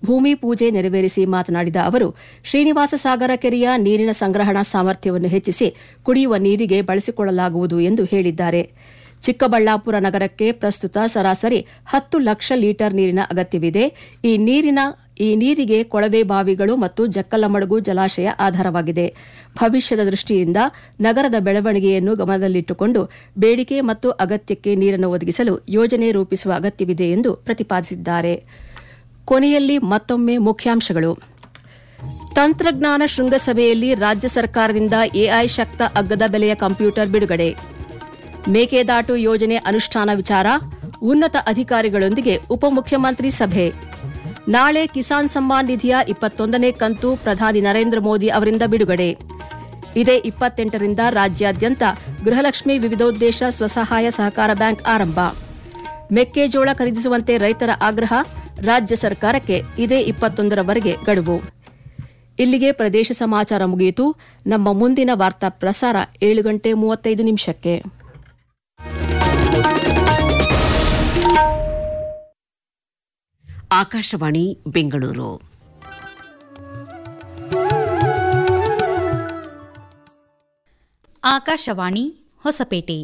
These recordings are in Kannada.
ಭೂಮಿ ಪೂಜೆ ನೆರವೇರಿಸಿ ಮಾತನಾಡಿದ ಅವರು ಶ್ರೀನಿವಾಸ ಸಾಗರ ಕೆರೆಯ ನೀರಿನ ಸಂಗ್ರಹಣಾ ಸಾಮರ್ಥ್ಯವನ್ನು ಹೆಚ್ಚಿಸಿ ಕುಡಿಯುವ ನೀರಿಗೆ ಬಳಸಿಕೊಳ್ಳಲಾಗುವುದು ಎಂದು ಹೇಳಿದ್ದಾರೆ ಚಿಕ್ಕಬಳ್ಳಾಪುರ ನಗರಕ್ಕೆ ಪ್ರಸ್ತುತ ಸರಾಸರಿ ಹತ್ತು ಲಕ್ಷ ಲೀಟರ್ ನೀರಿನ ಅಗತ್ಯವಿದೆ ಈ ನೀರಿನ ಈ ನೀರಿಗೆ ಕೊಳವೆ ಬಾವಿಗಳು ಮತ್ತು ಜಕ್ಕಲಮಡುಗು ಜಲಾಶಯ ಆಧಾರವಾಗಿದೆ ಭವಿಷ್ಯದ ದೃಷ್ಟಿಯಿಂದ ನಗರದ ಬೆಳವಣಿಗೆಯನ್ನು ಗಮನದಲ್ಲಿಟ್ಟುಕೊಂಡು ಬೇಡಿಕೆ ಮತ್ತು ಅಗತ್ಯಕ್ಕೆ ನೀರನ್ನು ಒದಗಿಸಲು ಯೋಜನೆ ರೂಪಿಸುವ ಅಗತ್ಯವಿದೆ ಎಂದು ಪ್ರತಿಪಾದಿಸಿದ್ದಾರೆ ಕೊನೆಯಲ್ಲಿ ಮತ್ತೊಮ್ಮೆ ಮುಖ್ಯಾಂಶಗಳು ತಂತ್ರಜ್ಞಾನ ಶೃಂಗಸಭೆಯಲ್ಲಿ ರಾಜ್ಯ ಸರ್ಕಾರದಿಂದ ಎಐ ಶಕ್ತ ಅಗ್ಗದ ಬೆಲೆಯ ಕಂಪ್ಯೂಟರ್ ಬಿಡುಗಡೆ ಮೇಕೆದಾಟು ಯೋಜನೆ ಅನುಷ್ಠಾನ ವಿಚಾರ ಉನ್ನತ ಅಧಿಕಾರಿಗಳೊಂದಿಗೆ ಉಪಮುಖ್ಯಮಂತ್ರಿ ಸಭೆ ನಾಳೆ ಕಿಸಾನ್ ಸಮ್ಮಾನ್ ನಿಧಿಯ ಇಪ್ಪತ್ತೊಂದನೇ ಕಂತು ಪ್ರಧಾನಿ ನರೇಂದ್ರ ಮೋದಿ ಅವರಿಂದ ಬಿಡುಗಡೆ ಇದೇ ಇಪ್ಪತ್ತೆಂಟರಿಂದ ರಾಜ್ಯಾದ್ಯಂತ ಗೃಹಲಕ್ಷ್ಮಿ ವಿವಿಧೋದ್ದೇಶ ಸ್ವಸಹಾಯ ಸಹಕಾರ ಬ್ಯಾಂಕ್ ಆರಂಭ ಮೆಕ್ಕೆಜೋಳ ಖರೀದಿಸುವಂತೆ ರೈತರ ಆಗ್ರಹ ರಾಜ್ಯ ಸರ್ಕಾರಕ್ಕೆ ಇದೇ ಇಪ್ಪತ್ತೊಂದರವರೆಗೆ ಗಡುವು ಇಲ್ಲಿಗೆ ಪ್ರದೇಶ ಸಮಾಚಾರ ಮುಗಿಯಿತು ನಮ್ಮ ಮುಂದಿನ ವಾರ್ತಾ ಪ್ರಸಾರ ಏಳು ಗಂಟೆ ಮೂವತ್ತೈದು ನಿಮಿಷಕ್ಕೆ ಆಕಾಶವಾಣಿ ಬೆಂಗಳೂರು ಆಕಾಶವಾಣಿ ಹೊಸಪೇಟೆ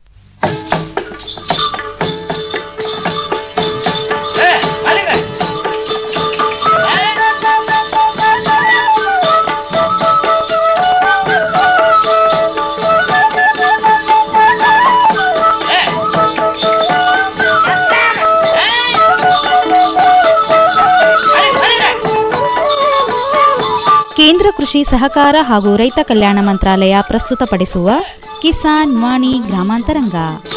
ಕೇಂದ್ರ ಕೃಷಿ ಸಹಕಾರ ಹಾಗೂ ರೈತ ಕಲ್ಯಾಣ ಮಂತ್ರಾಲಯ ಪ್ರಸ್ತುತಪಡಿಸುವ ಕಿಸಾನ್ ವಾಣಿ ಗ್ರಾಮಾಂತರಂಗ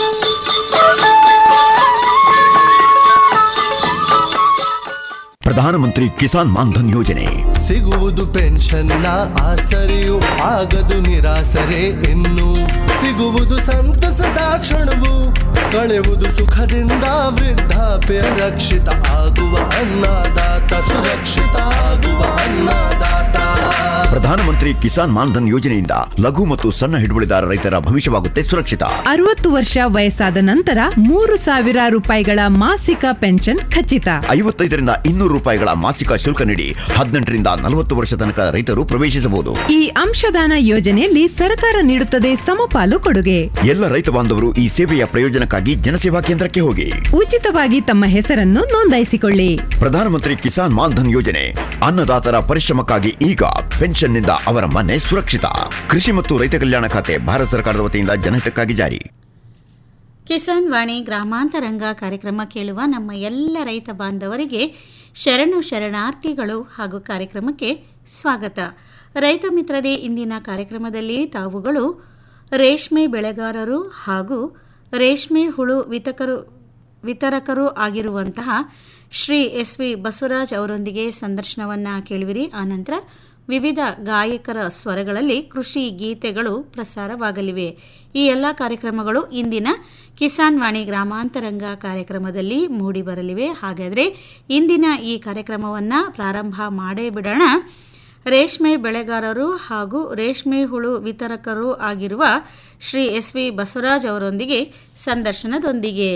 ಪ್ರಧಾನಮಂತ್ರಿ ಕಿಸಾನ್ ಮಾನ್ಧನ್ ಯೋಜನೆ ಸಿಗುವುದು ಪೆನ್ಷನ್ನ ಆಸರೆಯು ಆಗದು ನಿರಾಸರೆ ಇನ್ನು ಸಿಗುವುದು ಸಂತಸದ ಕ್ಷಣವು ಕಳೆಯುವುದು ಸುಖದಿಂದ ವೃದ್ಧಾಪ್ಯ ರಕ್ಷಿತ ಆಗುವ ಅನ್ನದಾತ ಸುರಕ್ಷಿತ ಆಗುವ ಅನ್ನದಾತ ಪ್ರಧಾನಮಂತ್ರಿ ಕಿಸಾನ್ ಮಾನ್ಧನ್ ಯೋಜನೆಯಿಂದ ಲಘು ಮತ್ತು ಸಣ್ಣ ಹಿಡುವಳಿದಾರ ರೈತರ ಭವಿಷ್ಯವಾಗುತ್ತೆ ಸುರಕ್ಷಿತ ಅರವತ್ತು ವರ್ಷ ವಯಸ್ಸಾದ ನಂತರ ಮೂರು ಸಾವಿರ ರೂಪಾಯಿಗಳ ಮಾಸಿಕ ಪೆನ್ಷನ್ ಖಚಿತ ಐವತ್ತೈದರಿಂದ ಇನ್ನೂರು ರೂಪಾಯಿಗಳ ಮಾಸಿಕ ಶುಲ್ಕ ನೀಡಿ ಹದಿನೆಂಟರಿಂದ ನಲವತ್ತು ವರ್ಷ ತನಕ ರೈತರು ಪ್ರವೇಶಿಸಬಹುದು ಈ ಅಂಶದಾನ ಯೋಜನೆಯಲ್ಲಿ ಸರ್ಕಾರ ನೀಡುತ್ತದೆ ಸಮಪಾಲು ಕೊಡುಗೆ ಎಲ್ಲ ರೈತ ಬಾಂಧವರು ಈ ಸೇವೆಯ ಪ್ರಯೋಜನಕ್ಕಾಗಿ ಜನಸೇವಾ ಕೇಂದ್ರಕ್ಕೆ ಹೋಗಿ ಉಚಿತವಾಗಿ ತಮ್ಮ ಹೆಸರನ್ನು ನೋಂದಾಯಿಸಿಕೊಳ್ಳಿ ಪ್ರಧಾನಮಂತ್ರಿ ಕಿಸಾನ್ ಮಾನ್ಧನ್ ಯೋಜನೆ ಅನ್ನದಾತರ ಪರಿಶ್ರಮಕ್ಕಾಗಿ ಈಗ ಪೆನ್ಷನ್ನಿಂದ ಅವರ ಮನೆ ಸುರಕ್ಷಿತ ಕೃಷಿ ಮತ್ತು ರೈತ ಕಲ್ಯಾಣ ಖಾತೆ ಭಾರತ ಸರ್ಕಾರದ ವತಿಯಿಂದ ಜನಹಿತಕ್ಕಾಗಿ ಜಾರಿ ಕಿಸಾನ್ ವಾಣಿ ಗ್ರಾಮಾಂತರಂಗ ಕಾರ್ಯಕ್ರಮ ಕೇಳುವ ನಮ್ಮ ಎಲ್ಲ ರೈತ ಬಾಂಧವರಿಗೆ ಶರಣು ಶರಣಾರ್ಥಿಗಳು ಹಾಗೂ ಕಾರ್ಯಕ್ರಮಕ್ಕೆ ಸ್ವಾಗತ ರೈತ ಮಿತ್ರರೇ ಇಂದಿನ ಕಾರ್ಯಕ್ರಮದಲ್ಲಿ ತಾವುಗಳು ರೇಷ್ಮೆ ಬೆಳೆಗಾರರು ಹಾಗೂ ರೇಷ್ಮೆ ಹುಳು ವಿತಕರು ವಿತರಕರು ಆಗಿರುವಂತಹ ಶ್ರೀ ಎಸ್ ವಿ ಬಸವರಾಜ್ ಅವರೊಂದಿಗೆ ಸಂದರ್ಶನವನ್ನು ಕೇಳುವಿರಿ ಆನಂತರ ವಿವಿಧ ಗಾಯಕರ ಸ್ವರಗಳಲ್ಲಿ ಕೃಷಿ ಗೀತೆಗಳು ಪ್ರಸಾರವಾಗಲಿವೆ ಈ ಎಲ್ಲ ಕಾರ್ಯಕ್ರಮಗಳು ಇಂದಿನ ಕಿಸಾನ್ ವಾಣಿ ಗ್ರಾಮಾಂತರಂಗ ಕಾರ್ಯಕ್ರಮದಲ್ಲಿ ಮೂಡಿಬರಲಿವೆ ಹಾಗಾದರೆ ಇಂದಿನ ಈ ಕಾರ್ಯಕ್ರಮವನ್ನು ಪ್ರಾರಂಭ ಮಾಡೇ ಬಿಡೋಣ ರೇಷ್ಮೆ ಬೆಳೆಗಾರರು ಹಾಗೂ ರೇಷ್ಮೆ ಹುಳು ವಿತರಕರು ಆಗಿರುವ ಶ್ರೀ ಎಸ್ ವಿ ಬಸವರಾಜ್ ಅವರೊಂದಿಗೆ ಸಂದರ್ಶನದೊಂದಿಗೆ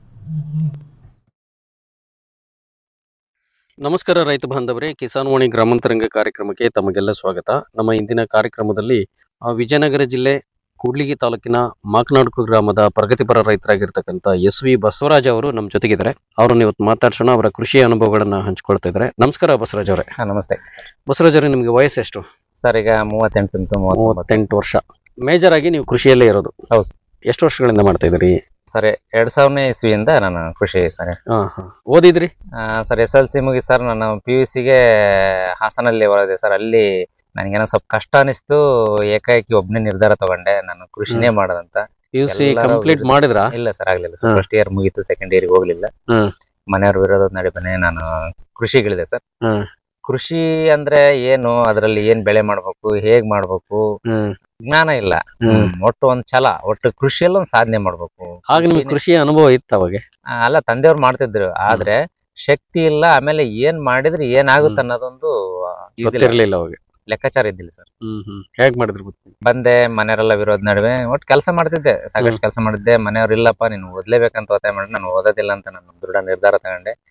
ನಮಸ್ಕಾರ ರೈತ ಬಾಂಧವರೇ ಕಿಸಾನ್ ವಾಣಿ ಗ್ರಾಮಾಂತರಂಗ ಕಾರ್ಯಕ್ರಮಕ್ಕೆ ತಮಗೆಲ್ಲ ಸ್ವಾಗತ ನಮ್ಮ ಇಂದಿನ ಕಾರ್ಯಕ್ರಮದಲ್ಲಿ ಆ, ವಿಜಯನಗರ ಜಿಲ್ಲೆ ಕೂಡ್ಲಿಗಿ ತಾಲೂಕಿನ ಮಾಕನಾಡ್ಕು ಗ್ರಾಮದ ಪ್ರಗತಿಪರ ರೈತರಾಗಿರ್ತಕ್ಕಂಥ ಎಸ್ ವಿ ಬಸವರಾಜ್ ಅವರು ನಮ್ಮ ಜೊತೆಗಿದ್ದಾರೆ ಅವರನ್ನು ಇವತ್ತು ಮಾತಾಡ್ಸೋಣ ಅವರ ಕೃಷಿ ಅನುಭವಗಳನ್ನ ಹಂಚ್ಕೊಳ್ತಾ ಇದ್ದಾರೆ ನಮಸ್ಕಾರ ಬಸವರಾಜ್ ಅವರೇ ಹಾ ನಮಸ್ತೆ ಬಸವರಾಜ್ ಅವರೇ ನಿಮಗೆ ವಯಸ್ಸು ಎಷ್ಟು ಸರ್ ಈಗ ಮೂವತ್ತೆಂಟು ಮೂವತ್ತೊಂಬತ್ತು ಮೂವತ್ತೆಂಟು ವರ್ಷ ಮೇಜರ್ ಆಗಿ ನೀವು ಕೃಷಿಯಲ್ಲೇ ಇರೋದು ಹೌದು. ಎಷ್ಟು ವರ್ಷಗಳಿಂದ ಮಾಡ್ತಾ ಇದ್ದೀರಿ ಸರ್ ಎರಡ್ ಸಾವಿರನೇ ಇಸ್ವಿಯಿಂದ ನಾನು ಕೃಷಿ ಸರ್ ಹಾ ಹಾ ಓದಿದ್ರಿ ಸರ್ ಎಸ್ ಎಲ್ ಸಿ ಮುಗಿ ಸರ್ ನಾನು ಪಿ ಯು ಸಿಗೆ ಹಾಸನಲ್ಲಿ ಓದಿದೆ ಸರ್ ಅಲ್ಲಿ ನನಗೇನೋ ಸ್ವಲ್ಪ ಕಷ್ಟ ಅನಿಸ್ತು ಏಕಾಏಕಿ ಒಬ್ಬನೇ ನಿರ್ಧಾರ ತಗೊಂಡೆ ನಾನು ಕೃಷಿನೇ ಮಾಡೋದಂತ ಪಿ ಯು ಸಿ ಎಲ್ಲರ ಕಂಪ್ಲೀಟ್ ವಿರುದ್ಧ- ಮಾಡಿದ್ರಾ ಇಲ್ಲ ಸರ್ ಆಗ್ಲಿಲ್ಲ ಸರ್ ಹಾ. ಫಸ್ಟ್ ಇಯರ್ ಮುಗೀತು ಸೆಕೆಂಡ್ ಇಯರ್ ಹೋಗ್ಲಿಲ್ಲ ಹ್ಮ್. ಮನೆಯವ್ರ ವಿರೋಧದ ನಡುವೆನೆ ನಾನು ಕೃಷಿಗಿಳಿದೆ ಸರ್ ಹ್ಮ್. ಕೃಷಿ ಅಂದ್ರೆ ಏನು ಅದರಲ್ಲಿ ಏನ್ ಬೆಳೆ ಮಾಡ್ಬೇಕು ಹೇಗ್ ಮಾಡ್ಬೇಕು ಹ್ಮ್ ಜ್ಞಾನ ಇಲ್ಲ ಹ್ಮ್ ಹ್ಮ್. ಒಟ್ಟು ಒಂದ್ ಛಲ ಒಟ್ಟು ಕೃಷಿಯಲ್ಲಿ ಒಂದ್ ಸಾಧನೆ ಮಾಡ್ಬೇಕು ಆಗ ನಿಮ್ಗೆ ಕೃಷಿ ಅನುಭವ ಇತ್ತು ಅವಾಗ ಆ, ಅಲ್ಲ ತಂದೆಯವ್ರು ಮಾಡ್ತಿದ್ರು ಆದ್ರೆ ಶಕ್ತಿ ಇಲ್ಲ ಆಮೇಲೆ ಏನ್ ಮಾಡಿದ್ರೆ ಏನಾಗುತ್ತೆ ಹ್ಮ್. ಅನ್ನೋದೊಂದು ಆ, ಇದಿಲ್ಲ. ಗೊತ್ತಿರ್ಲಿಲ್ಲ ಅವಾಗ ಲೆಕ್ಕಾಚಾರ ಇದ್ದಿಲ್ಲ ಸರ್ ಹ್ಮ್ ಹ್ಮ್ ಹೇಗ್ ಮಾಡಿದ್ರು ಗೊತ್ತಿಲ್ಲ ಬಂದೆ ಮನೆಯವರೆಲ್ಲ ವಿರೋಧ ನಡುವೆ ಒಟ್ಟು ಕೆಲಸ ಮಾಡ್ತಿದ್ದೆ ಸಾಕಷ್ಟು ಹ್ಮ್. ಕೆಲಸ ಮಾಡಿದ್ದೆ ಮನೆಯವ್ರು ಇಲ್ಲಪ್ಪ ನೀನು ಓದ್ಲೇಬೇಕಂತ ಒತ್ತಾಯ ಮಾಡಿ ನಾನು ಓದೋದಿಲ್ಲ ಅಂತ ನಾನು ದೃಢ ನಿರ್ಧಾರ ತಗೊಂಡೆ ಹ್ಮ್.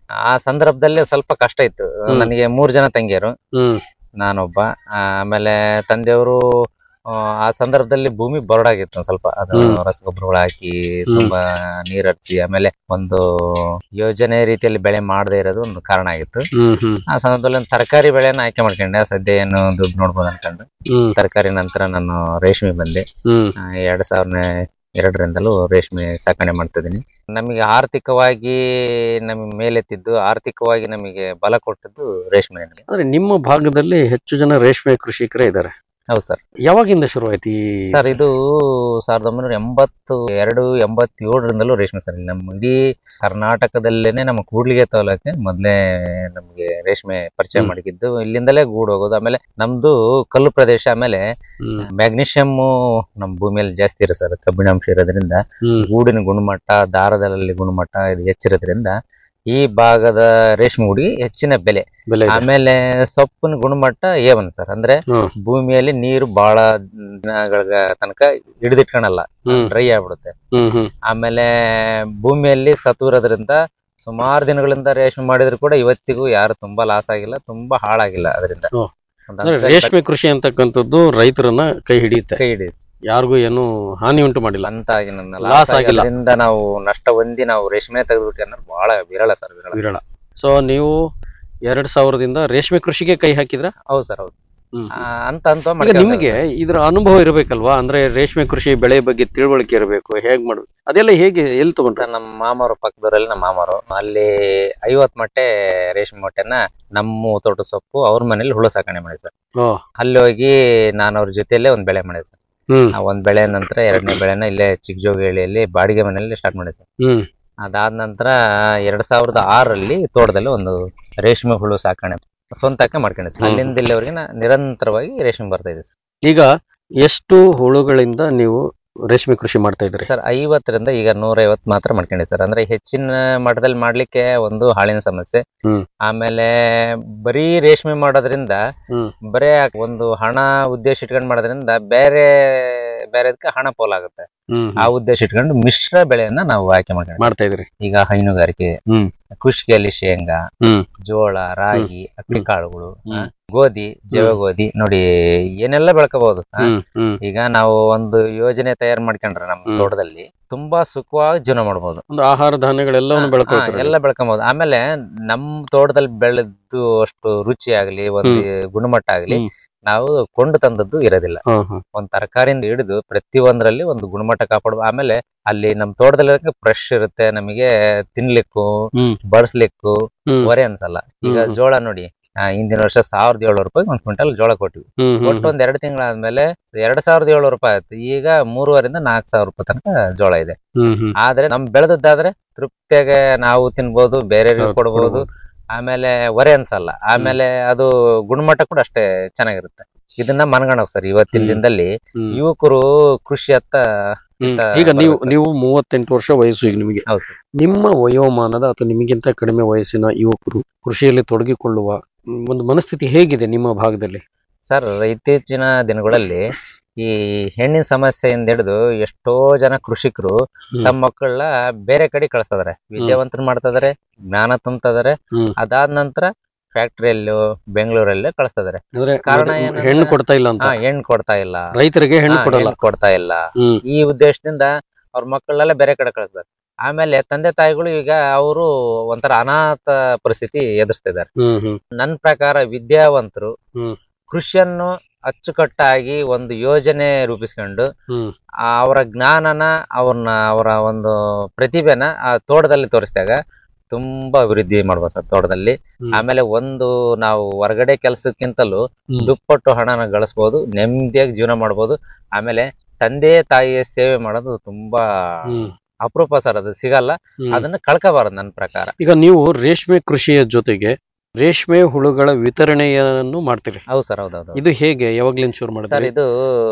ಆ ಸಂದರ್ಭದಲ್ಲಿ ಸ್ವಲ್ಪ ಕಷ್ಟ ಇತ್ತು ಹ್ಮ್. ನನಗೆ ಮೂರ್ ಜನ ತಂಗಿಯರು ಹ್ಮ್ ನಾನೊಬ್ಬ ಆಮೇಲೆ ತಂದೆಯವರು ಆ, ಆ ಸಂದರ್ಭದಲ್ಲಿ ಭೂಮಿ ಬರಡಾಗಿತ್ತು ಒಂದ್ ಸ್ವಲ್ಪ ಅದು ಹ್ಮ್. ರಸಗೊಬ್ಬರಗಳು ಹಾಕಿ ತುಂಬಾ ನೀರ್ ಹರಿಸಿ ಆಮೇಲೆ ಒಂದು ಯೋಜನೆ ರೀತಿಯಲ್ಲಿ ಬೆಳೆ ಮಾಡದೇ ಇರೋದು ಒಂದು ಕಾರಣ ಆಗಿತ್ತು ಹ್ಮ್ ಹ್ಮ್ ಆ ಸಂದರ್ಭದಲ್ಲಿ ಒಂದು ತರಕಾರಿ ಬೆಳೆನ ಆಯ್ಕೆ ಮಾಡ್ಕೊಂಡೆ ಸದ್ಯ ಏನು ದುಡ್ಡು ನೋಡ್ಬೋದು ಅನ್ಕೊಂಡು ಹ್ಮ್ ತರಕಾರಿ ನಂತರ ನಾನು ರೇಷ್ಮೆ ಬಂದೆ ಹ್ಮ್ ಆ, ಎರಡ್ ಸಾವಿರದ ಎರಡರಿಂದಲೂ ರೇಷ್ಮೆ ಸಾಕಣೆ ಮಾಡ್ತಿದ್ದೀನಿ ನಮಗೆ ಆರ್ಥಿಕವಾಗಿ ನಮಗೆ ಮೇಲೆತ್ತಿದ್ದು ಆರ್ಥಿಕವಾಗಿ ನಮಗೆ ಬಲ ಕೊಟ್ಟದ್ದು ರೇಷ್ಮೆ ಅಂದ್ರೆ ನಿಮ್ಮ ಭಾಗದಲ್ಲಿ ಹೆಚ್ಚು ಜನ ರೇಷ್ಮೆ ಕೃಷಿಕರೇ ಇದ್ದಾರೆ ಹೌದು ಸರ್ ಯಾವಾಗಿಂದ ಶುರುವಾಯ್ತು ಈ ಸರ್ ಇದು ಸಾವಿರದ ಒಂಬೈನೂರ ಎಂಬತ್ತು ಎರಡು ಎಂಬತ್ತೇಳರಿಂದಲೂ ರೇಷ್ಮೆ ಸರ್ ಇಲ್ಲಿ ನಮ್ಮ ಇಡೀ ಕರ್ನಾಟಕದಲ್ಲೇನೆ ನಮ್ಮ ಕೂಡ್ಲಿಗೆ ತಾಲೂಕೆ ಮೊದಲೇ ನಮಗೆ ರೇಷ್ಮೆ ಪರಿಚಯ ಹ್ಮ್. ಮಾಡಿದ್ದು ಇಲ್ಲಿಂದಲೇ ಗೂಡು ಹೋಗೋದು ಆಮೇಲೆ ನಮ್ದು ಕಲ್ಲು ಪ್ರದೇಶ ಆಮೇಲೆ ಹ್ಮ್ ಮ್ಯಾಗ್ನೀಷಿಯಮ್ ನಮ್ಮ ಭೂಮಿಯಲ್ಲಿ ಜಾಸ್ತಿ ಇರೋ ಸರ್ ಕಬ್ಬಿಣಾಂಶ ಇರೋದ್ರಿಂದ ಹ್ಮ್ ಗೂಡಿನ ಗುಣಮಟ್ಟ ದಾರದಲ್ಲಿ ಗುಣಮಟ್ಟ ಇದು ಹೆಚ್ಚಿರೋದ್ರಿಂದ ಈ ಭಾಗದ ರೇಷ್ಮೆ ಗೂಡಿಗೆ ಹೆಚ್ಚಿನ ಬೆಲೆ ಬೆಲೆ ಇದೆ. ಆಮೇಲೆ ಸೊಪ್ಪಿನ ಗುಣಮಟ್ಟ ಏವನ್ ಸರ್ ಅಂದ್ರೆ ಹ್ಮ್. ಭೂಮಿಯಲ್ಲಿ ನೀರು ಬಹಳ ದಿನಗಳ ತನಕ ಹಿಡಿದಿಟ್ಕೊಳಲ್ಲ ಹ್ಮ್. ಡ್ರೈ ಆಗ್ಬಿಡುತ್ತೆ ಹ್ಮ್ ಹ್ಮ್ ಆಮೇಲೆ ಭೂಮಿಯಲ್ಲಿ ಸತು ಇರೋದ್ರಿಂದ ಸುಮಾರು ದಿನಗಳಿಂದ ರೇಷ್ಮೆ ಮಾಡಿದ್ರು ಕೂಡ ಇವತ್ತಿಗೂ ಯಾರು ತುಂಬಾ ಲಾಸ್ ಆಗಿಲ್ಲ ತುಂಬಾ ಹಾಳಾಗಿಲ್ಲ ಅದರಿಂದ ಓ. ಒಂದು ಅಂದ್ರೆ ಹತ್ತು ರೇಷ್ಮೆ ಕೃಷಿ ಅಂತಕ್ಕಂಥದ್ದು ರೈತರನ್ನ ಕೈ ಹಿಡಿಯುತ್ತೆ ಕೈ ಹಿಡಿಯುತ್ತೆ ಯಾರಿಗೂ ಏನು ಹಾನಿ ಉಂಟು ಮಾಡಿಲ್ಲ ಅಂತ ಆಗಿ ನನ್ನ Loss ಲಾಸ್ ಆಗಿಲ್ಲ. ಆಗಿಲ್ಲ ನಾವು ನಷ್ಟ ಹೊಂದಿ ನಾವು ರೇಷ್ಮೆ ತೆಗೆದ್ಬಿಟ್ಟು ಅನ್ನೋದು ಬಹಳ ವಿರಳ ಸರ್ ವಿರಳ ವಿರಳ ಸೊ ನೀವು ಎರಡ್ ಸಾವಿರದಿಂದ ರೇಷ್ಮೆ ಕೃಷಿಗೆ ಕೈ ಹಾಕಿದ್ರ ಹೌದು ಸರ್ ಹೌದು ಹ್ಮ್. ಆ, ಅಂತ ಅಂತ ಈಗ ಮಾಡ್ಕೊಂಡ್ ನಿಮಗೆ ಇದರ ಅನುಭವ ಇರಬೇಕಲ್ವಾ ಅಂದ್ರೆ ರೇಷ್ಮೆ ಕೃಷಿ ಬೆಳೆ ಬಗ್ಗೆ ತಿಳುವಳಿಕೆ ಇರಬೇಕು ಹೇಗ್ ಮಾಡ್ಬೇಕು ಅದೆಲ್ಲ ಹೇಗೆ ಎಲ್ಲಿ ತಗೊಂಡ್ರೆ ಸರ್ ನಮ್ಮ ಮಾಮರು ಪಕ್ಕದವರಲ್ಲಿ ನಮ್ಮ ಮಾಮರು ಅಲ್ಲಿ ಐವತ್ ಮೊಟ್ಟೆ ರೇಷ್ಮೆ ಮೊಟ್ಟೆನ ನಮ್ಮ ತೋಟದ ಸೊಪ್ಪು ಅವ್ರ ಮನೇಲಿ ಹುಳು ಸಾಕಣೆ ಮಾಡಿ ಸರ್ ಓ ಅಲ್ಲಿ ಹೋಗಿ ನಾನು ಅವ್ರ ಜೊತೆಯಲ್ಲೇ ಒಂದ್ ಬೆಳೆ ಮಾಡಿದೆ ಸರ್ ಹ್ಮ್ ಆ ಒಂದ್ ಬೆಳೆ ನಂತರ ಎರಡನೇ ಬೆಳೆನ ಇಲ್ಲೇ ಚಿಕ್ಕಜೋಗಿಹಳ್ಳಿಯಲ್ಲಿ ಬಾಡಿಗೆ ಮನೆಯಲ್ಲಿ ಸ್ಟಾರ್ಟ್ ಮಾಡಿದೆ ಸರ್ ಹ್ಮ್ ಅದಾದ ನಂತರ ಎರಡ್ ಸಾವಿರದ ಆರಲ್ಲಿ ತೋಟದಲ್ಲಿ ಒಂದು ರೇಷ್ಮೆ ಹುಳು ಸಾಕಣೆ ಸ್ವಂತಕ್ಕೆ ಮಾಡ್ಕೊಂಡೆ ಸರ್ ಹ್ಮ್. ಅಲ್ಲಿಂದ ಇಲ್ಲಿವರೆಗೆ ನಾ ನಿರಂತರವಾಗಿ ರೇಷ್ಮೆ ಬರ್ತಾ ಇದೆ ಸರ್ ಈಗ ಎಷ್ಟು ಹುಳುಗಳಿಂದ ನೀವು ರೇಷ್ಮೆ ಕೃಷಿ ಮಾಡ್ತಾ ಇದ್ರಿ ಸರ್ ಐವತ್ತರಿಂದ ಈಗ ನೂರ ಐವತ್ತು ಮಾತ್ರ ಮಾಡ್ಕೊಂಡೆ ಸರ್ ಅಂದ್ರೆ ಹೆಚ್ಚಿನ ಮಟ್ಟದಲ್ಲಿ ಮಾಡ್ಲಿಕ್ಕೆ ಒಂದು ಹಾಳಿನ ಸಮಸ್ಯೆ ಹ್ಮ್. ಆಮೇಲೆ ಬರೀ ರೇಷ್ಮೆ ಮಾಡೋದ್ರಿಂದ ಹ್ಮ್. ಬರೇ ಒಂದು ಹಣ ಉದ್ದೇಶ ಇಟ್ಕೊಂಡು ಮಾಡೋದ್ರಿಂದ ಬೇರೆ ಬೇರೆದಕ್ಕೆ ಹಣ ಪೋಲಾಗುತ್ತೆ ಹ್ಮ್ ಆ ಉದ್ದೇಶ ಇಟ್ಕೊಂಡು ಮಿಶ್ರ ಬೆಳೆಯನ್ನ ನಾವು ಆಯ್ಕೆ ಮಾಡ್ಕೊಂಡ್ವಿ ಮಾಡ್ತಾ ಇದ್ರಿ ಈಗ ಹೈನುಗಾರಿಕೆ ಹ್ಮ್. ಕೃಷಿಯಲ್ಲಿ ಶೇಂಗಾ ಹ್ಮ್. ಜೋಳ ರಾಗಿ ಅಕ್ಕಿ ಕಾಳುಗಳು ಆ, ಹ್ಮ್. ಗೋಧಿ ಜವ ಗೋಧಿ ನೋಡಿ ಏನೆಲ್ಲ ಬೆಳ್ಕೋಬಹುದು ಆ, ಹ್ಮ್ ಹ್ಮ್ ಈಗ ನಾವು ಒಂದು ಯೋಜನೆ ತಯಾರು ಮಾಡ್ಕೊಂಡ್ರೆ ನಮ್ಮ ಹ್ಮ್. ತೋಟದಲ್ಲಿ ತುಂಬಾ ಸುಖವಾಗಿ ಜೀವನ ಮಾಡಬಹುದು ಒಂದು ಆಹಾರ ಧಾನ್ಯಗಳೆಲ್ಲವನ್ನು ಬೆಳ್ಕೊಳ್ತಾರೆ ಎಲ್ಲ ಬೆಳ್ಕೊಬಹುದು ಆಮೇಲೆ ನಮ್ ತೋಟದಲ್ಲಿ ಬೆಳೆದು ಅಷ್ಟು ರುಚಿ ಆಗ್ಲಿ ಒಂದು ಗುಣಮಟ್ಟ ಆಗ್ಲಿ ಹ್ಮ್. ನಾವು ಕೊಂಡು ತಂದದ್ದು ಇರೋದಿಲ್ಲ ಹಾ ಹಾ ಒಂದ್ ತರಕಾರಿಯಿಂದ ಹಿಡಿದು ಪ್ರತಿ ಒಂದರಲ್ಲಿ ಒಂದು ಗುಣಮಟ್ಟ ಕಾಪಾಡುವ ಆಮೇಲೆ ಅಲ್ಲಿ ನಮ್ ತೋಟದಲ್ಲಿ ಫ್ರೆಶ್ ಇರುತ್ತೆ ನಮಗೆ ತಿನ್ಲಿಕ್ಕೂ ಹ್ಮ್. ಬಡಿಸ್ಲಿಕ್ಕೂ ಹ್ಮ್ ಹೊರೆ ಅನ್ಸಲ್ಲ ಈಗ ಹ್ಮ್. ಜೋಳ ನೋಡಿ ಆ, ಹಿಂದಿನ ವರ್ಷ ಸಾವಿರದ ಏಳ್ನೂರು ರೂಪಾಯಿ ಒಂದ್ ಕ್ವಿಂಟಲ್ ಜೋಳ ಕೊಟ್ಟಿವಿ ಹ್ಮ್ ಹ್ಮ್ ಒಟ್ಟು ಒಂದ್ ಎರಡು ತಿಂಗಳಾದ್ಮೇಲೆ ಎರಡ್ ಸಾವಿರದ ಏಳ್ನೂರು ರೂಪಾಯಿ ಆಯ್ತು ಈಗ ಮೂರುವರಿಂದ ನಾಲ್ಕು ಸಾವಿರ ರೂಪಾಯಿ ತನಕ ಜೋಳ ಇದೆ ಹ್ಮ್ ಹ್ಮ್ ಆದ್ರೆ ನಮ್ ಬೆಳೆದದ್ದಾದ್ರೆ ತೃಪ್ತಿಯಾಗೆ ನಾವು ತಿನ್ಬೋದು ಬೇರೆಯವ್ರಿಗೆ ಹೌದು, ಕೊಡ್ಬೋದು ಕೊಡ್ಬೋದು. ಆಮೇಲೆ ಹೊರೆ ಅನ್ಸಲ್ಲ ಆಮೇಲೆ ಅದು ಗುಣಮಟ್ಟ ಕೂಡ ಅಷ್ಟೇ ಚೆನ್ನಾಗಿರುತ್ತೆ ಇದನ್ನ ಮನಗಣಕ್ ಸರ್ ಇವತ್ತಿನ ಹ್ಮ್. ದಿನದಲ್ಲಿ ಹ್ಮ್. ಯುವಕರು ಕೃಷಿ ಅತ್ತ ಹ್ಮ್. ಚಿತ್ತ ಈಗ ನೀವು ಬರ್ಬೇಕು ಸರ್. ನೀವು ಮೂವತ್ತೆಂಟು ವರ್ಷ ವಯಸ್ಸು ಈಗ ನಿಮಗೆ ಹೌದು ಸರ್ ನಿಮ್ಮ ವಯೋಮಾನದ ಅಥವಾ ನಿಮಗಿಂತ ಕಡಿಮೆ ವಯಸ್ಸಿನ ಯುವಕರು ಕೃಷಿಯಲ್ಲಿ ತೊಡಗಿಕೊಳ್ಳುವ ಮ್, ಒಂದು ಮನಸ್ಥಿತಿ ಹೇಗಿದೆ ನಿಮ್ಮ ಭಾಗದಲ್ಲಿ ಸರ್ ಇತ್ತೀಚಿನ ದಿನಗಳಲ್ಲಿ ಈ ಹೆಣ್ಣಿನ ಸಮಸ್ಯೆಯಿಂದ ಹಿಡಿದು ಎಷ್ಟೋ ಜನ ಕೃಷಿಕರು ಹ್ಮ್. ತಮ್ಮ ಮಕ್ಕಳನ್ನ ಬೇರೆ ಕಡೆ ಕಳಿಸ್ತಾ ವಿದ್ಯಾವಂತರು ಮಾಡ್ತಾ ಇದಾರೆ ಜ್ಞಾನ ತುಂಬ್ತಾ ಇದಾರೆ ಹ್ಮ್. ಅದಾದ ನಂತರ ಫ್ಯಾಕ್ಟ್ರಿಯಲ್ಲೂ ಬೆಂಗಳೂರಲ್ಲೇ ಕಳಿಸ್ತಾ ಇದಾರೆ ಅಂದ್ರೆ ಕಾರಣ ಅದು ಏನಂದ್ರೆ- ಹೆಣ್ಣು ಕೊಡ್ತಾ ಇಲ್ಲ ಅಂತ ಹಾ ಹೆಣ್ಣು ಕೊಡ್ತಾ ಇಲ್ಲ ರೈತರಿಗೆ ಹೆಣ್ಣು ಹಾ, ಕೊಡಲ್ಲ ಹೆಣ್ಣು ಕೊಡ್ತಾ ಇಲ್ಲ ಹ್ಮ್ ಈ ಉದ್ದೇಶದಿಂದ ಅವ್ರ ಮಕ್ಕಳನ್ನೆಲ್ಲ ಬೇರೆ ಕಡೆ ಕಳಿಸ್ತಾರೆ ಆಮೇಲೆ ತಂದೆ ತಾಯಿಗಳು ಈಗ ಅವರು ಒಂಥರ ಅನಾಥ ಪರಿಸ್ಥಿತಿ ಎದುರಿಸ್ತಿದ್ದಾರೆ ಹ್ಮ್ ಹ್ಮ್ ನನ್ನ ಪ್ರಕಾರ ವಿದ್ಯಾವಂತರು ಹ್ಮ್. ಕೃಷಿಯನ್ನು ಅಚ್ಚುಕಟ್ಟಾಗಿ ಒಂದು ಯೋಜನೆ ರೂಪಿಸ್ಕೊಂಡು ಹ್ಮ್ ಆ ಅವರ ಜ್ಞಾನನ ಅವ್ರನ್ನ ಅವರ ಒಂದು ಪ್ರತಿಭೆನ ಆ ತೋಟದಲ್ಲಿ ತೋರಿಸಿದಾಗ ತುಂಬಾ ಅಭಿವೃದ್ಧಿ ಮಾಡ್ಬೋದು ಸರ್ ತೋಟದಲ್ಲಿ ಹ್ಮ್. ಆಮೇಲೆ ಒಂದು ನಾವು ಹೊರಗಡೆ ಕೆಲಸಕ್ಕಿಂತಲೂ ಹ್ಮ್. ದುಪ್ಪಟ್ಟು ಹಣನ ಗಳಿಸ್ಬೋದು ನೆಮ್ಮದಿಯಾಗಿ ಜೀವನ ಮಾಡ್ಬೋದು ಆಮೇಲೆ ತಂದೆ ತಾಯಿಯ ಸೇವೆ ಮಾಡೋದು ತುಂಬಾ ಹ್ಮ್ ಅಪರೂಪ ಸರ್ ಅದು ಸಿಗಲ್ಲ ಹ್ಮ್. ಅದನ್ನ ಕಳ್ಕೋಬಾರದು ನನ್ನ ಪ್ರಕಾರ ಈಗ ನೀವು ರೇಷ್ಮೆ ಕೃಷಿಯ ಜೊತೆಗೆ ರೇಷ್ಮೆ ಹುಳುಗಳ ವಿತರಣೆಯನ್ನು ಮಾಡ್ತೀರಿ ಹೌದು ಸರ್ ಹೌದೌದು ಇದು ಹೇಗೆ ಯಾವಾಗ್ಲಿಂದ ಶುರು ಸರ್ ಮಾಡಿದ್ರಿ ಇದು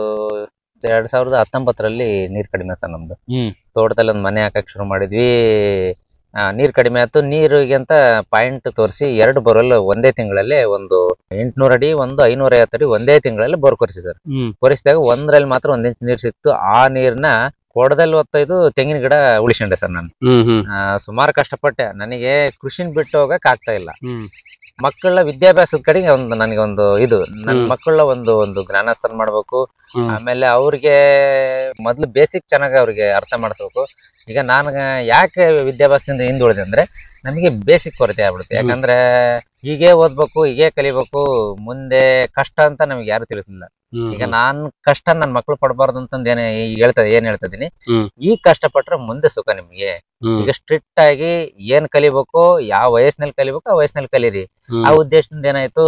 ಎರಡ್ ಸಾವಿರದ ಹತ್ತೊಂಬತ್ತರಲ್ಲಿ ನೀರ್ ಕಡಿಮೆ ಸರ್ ನಮ್ದು ಹ್ಮ್ ತೋಟದಲ್ಲಿ ಒಂದು ಮನೆ ಹಾಕಕ್ ಶುರು ಮಾಡಿದ್ವಿ ಆ, ನೀರ್ ಕಡಿಮೆ ಆಯ್ತು ನೀರಿಗೆ ಅಂತ ಪಾಯಿಂಟ್ ತೋರಿಸಿ ಎರಡು ಬೋರ್ವೆಲ್ ಒಂದೇ ತಿಂಗಳಲ್ಲೇ ಒಂದು ಎಂಟ್ನೂರ ಅಡಿ ಒಂದು ಐನೂರ ಐವತ್ತು ಅಡಿ ಒಂದೇ ತಿಂಗಳಲ್ಲಿ ಬೋರ್ ಕೊರಿಸಿ ಸರ್ ಹ್ಮ್ ಕೊರಿಸಿದಾಗ ಒಂದ್ರಲ್ಲಿ ಮಾತ್ರ ಒಂದ್ ಇಂಚ್ ನೀರ್ ಸಿಕ್ತು ಆ ನೀರ್ನ ಕೋಡದಲ್ಲಿ ಹೊತ್ತೊಯ್ದು ತೆಂಗಿನ ಗಿಡ ಉಳಿಸ್ಕೊಂಡೆ ಸರ್ ನಾನು ಹ್ಮ್ ಹ್ಮ್ ಸುಮಾರು ಕಷ್ಟಪಟ್ಟೆ ನನಗೆ ಕೃಷಿನ ಬಿಟ್ಟು ಹೋಗಕ್ ಆಗ್ತಾ ಇಲ್ಲ ಹ್ಮ್ ಮಕ್ಕಳ ವಿದ್ಯಾಭ್ಯಾಸದ ಕಡೆಗೆ ಒಂದು ನನಗೆ ಒಂದು ಇದು ನನ್ನ ಹ್ಮ್. ಮಕ್ಕಳ ಒಂದು ಒಂದು ಜ್ಞಾನಸ್ಥಾನ ಮಾಡ್ಬೇಕು ಹ್ಮ್. ಆಮೇಲೆ ಅವ್ರಿಗೆ ಮೊದ್ಲು ಬೇಸಿಕ್ ಚೆನ್ನಾಗಿ ಅವ್ರಿಗೆ ಅರ್ಥ ಮಾಡಿಸ್ಬೇಕು ಈಗ ನಾನು ಯಾಕೆ ವಿದ್ಯಾಭ್ಯಾಸದಿಂದ ಹಿಂದುಳಿದೆ ಅಂದ್ರೆ ನಮಗೆ ಬೇಸಿಕ್ ಕೊರತೆ ಆಗ್ಬಿಡುತ್ತೆ ಹ್ಮ್. ಯಾಕಂದ್ರೆ ಹೀಗೆ ಓದ್ಬೇಕು ಹೀಗೆ ಕಲಿಬೇಕು ಮುಂದೆ ಕಷ್ಟ ಅಂತ ನಮ್ಗೆ ಯಾರು ತಿಳಿಸಿಲ್ಲ ಹ್ಮ್ ಈಗ ನಾನ್ ಕಷ್ಟ ನನ್ ಮಕ್ಳು ಪಡಬಾರ್ದು ಅಂತಂದ್ ಏನೇ ಹೇಳ್ತಾ ಏನ್ ಹೇಳ್ತಾ ಇದೀನಿ ಹ್ಮ್. ಈಗ ಕಷ್ಟಪಟ್ರೆ ಮುಂದೆ ಸುಖ ನಿಮ್ಗೆ ಹ್ಮ್ ಈಗ ಸ್ಟ್ರಿಕ್ಟ್ ಆಗಿ ಏನ್ ಕಲಿಬೇಕು ಯಾವ ವಯಸ್ಸಿನಲ್ಲಿ ಕಲಿಬೇಕು ಆ ವಯಸ್ಸಿನಲ್ಲಿ ಕಲೀರಿ ಹ್ಮ್. ಆ ಉದ್ದೇಶದಿಂದ ಏನಾಯ್ತು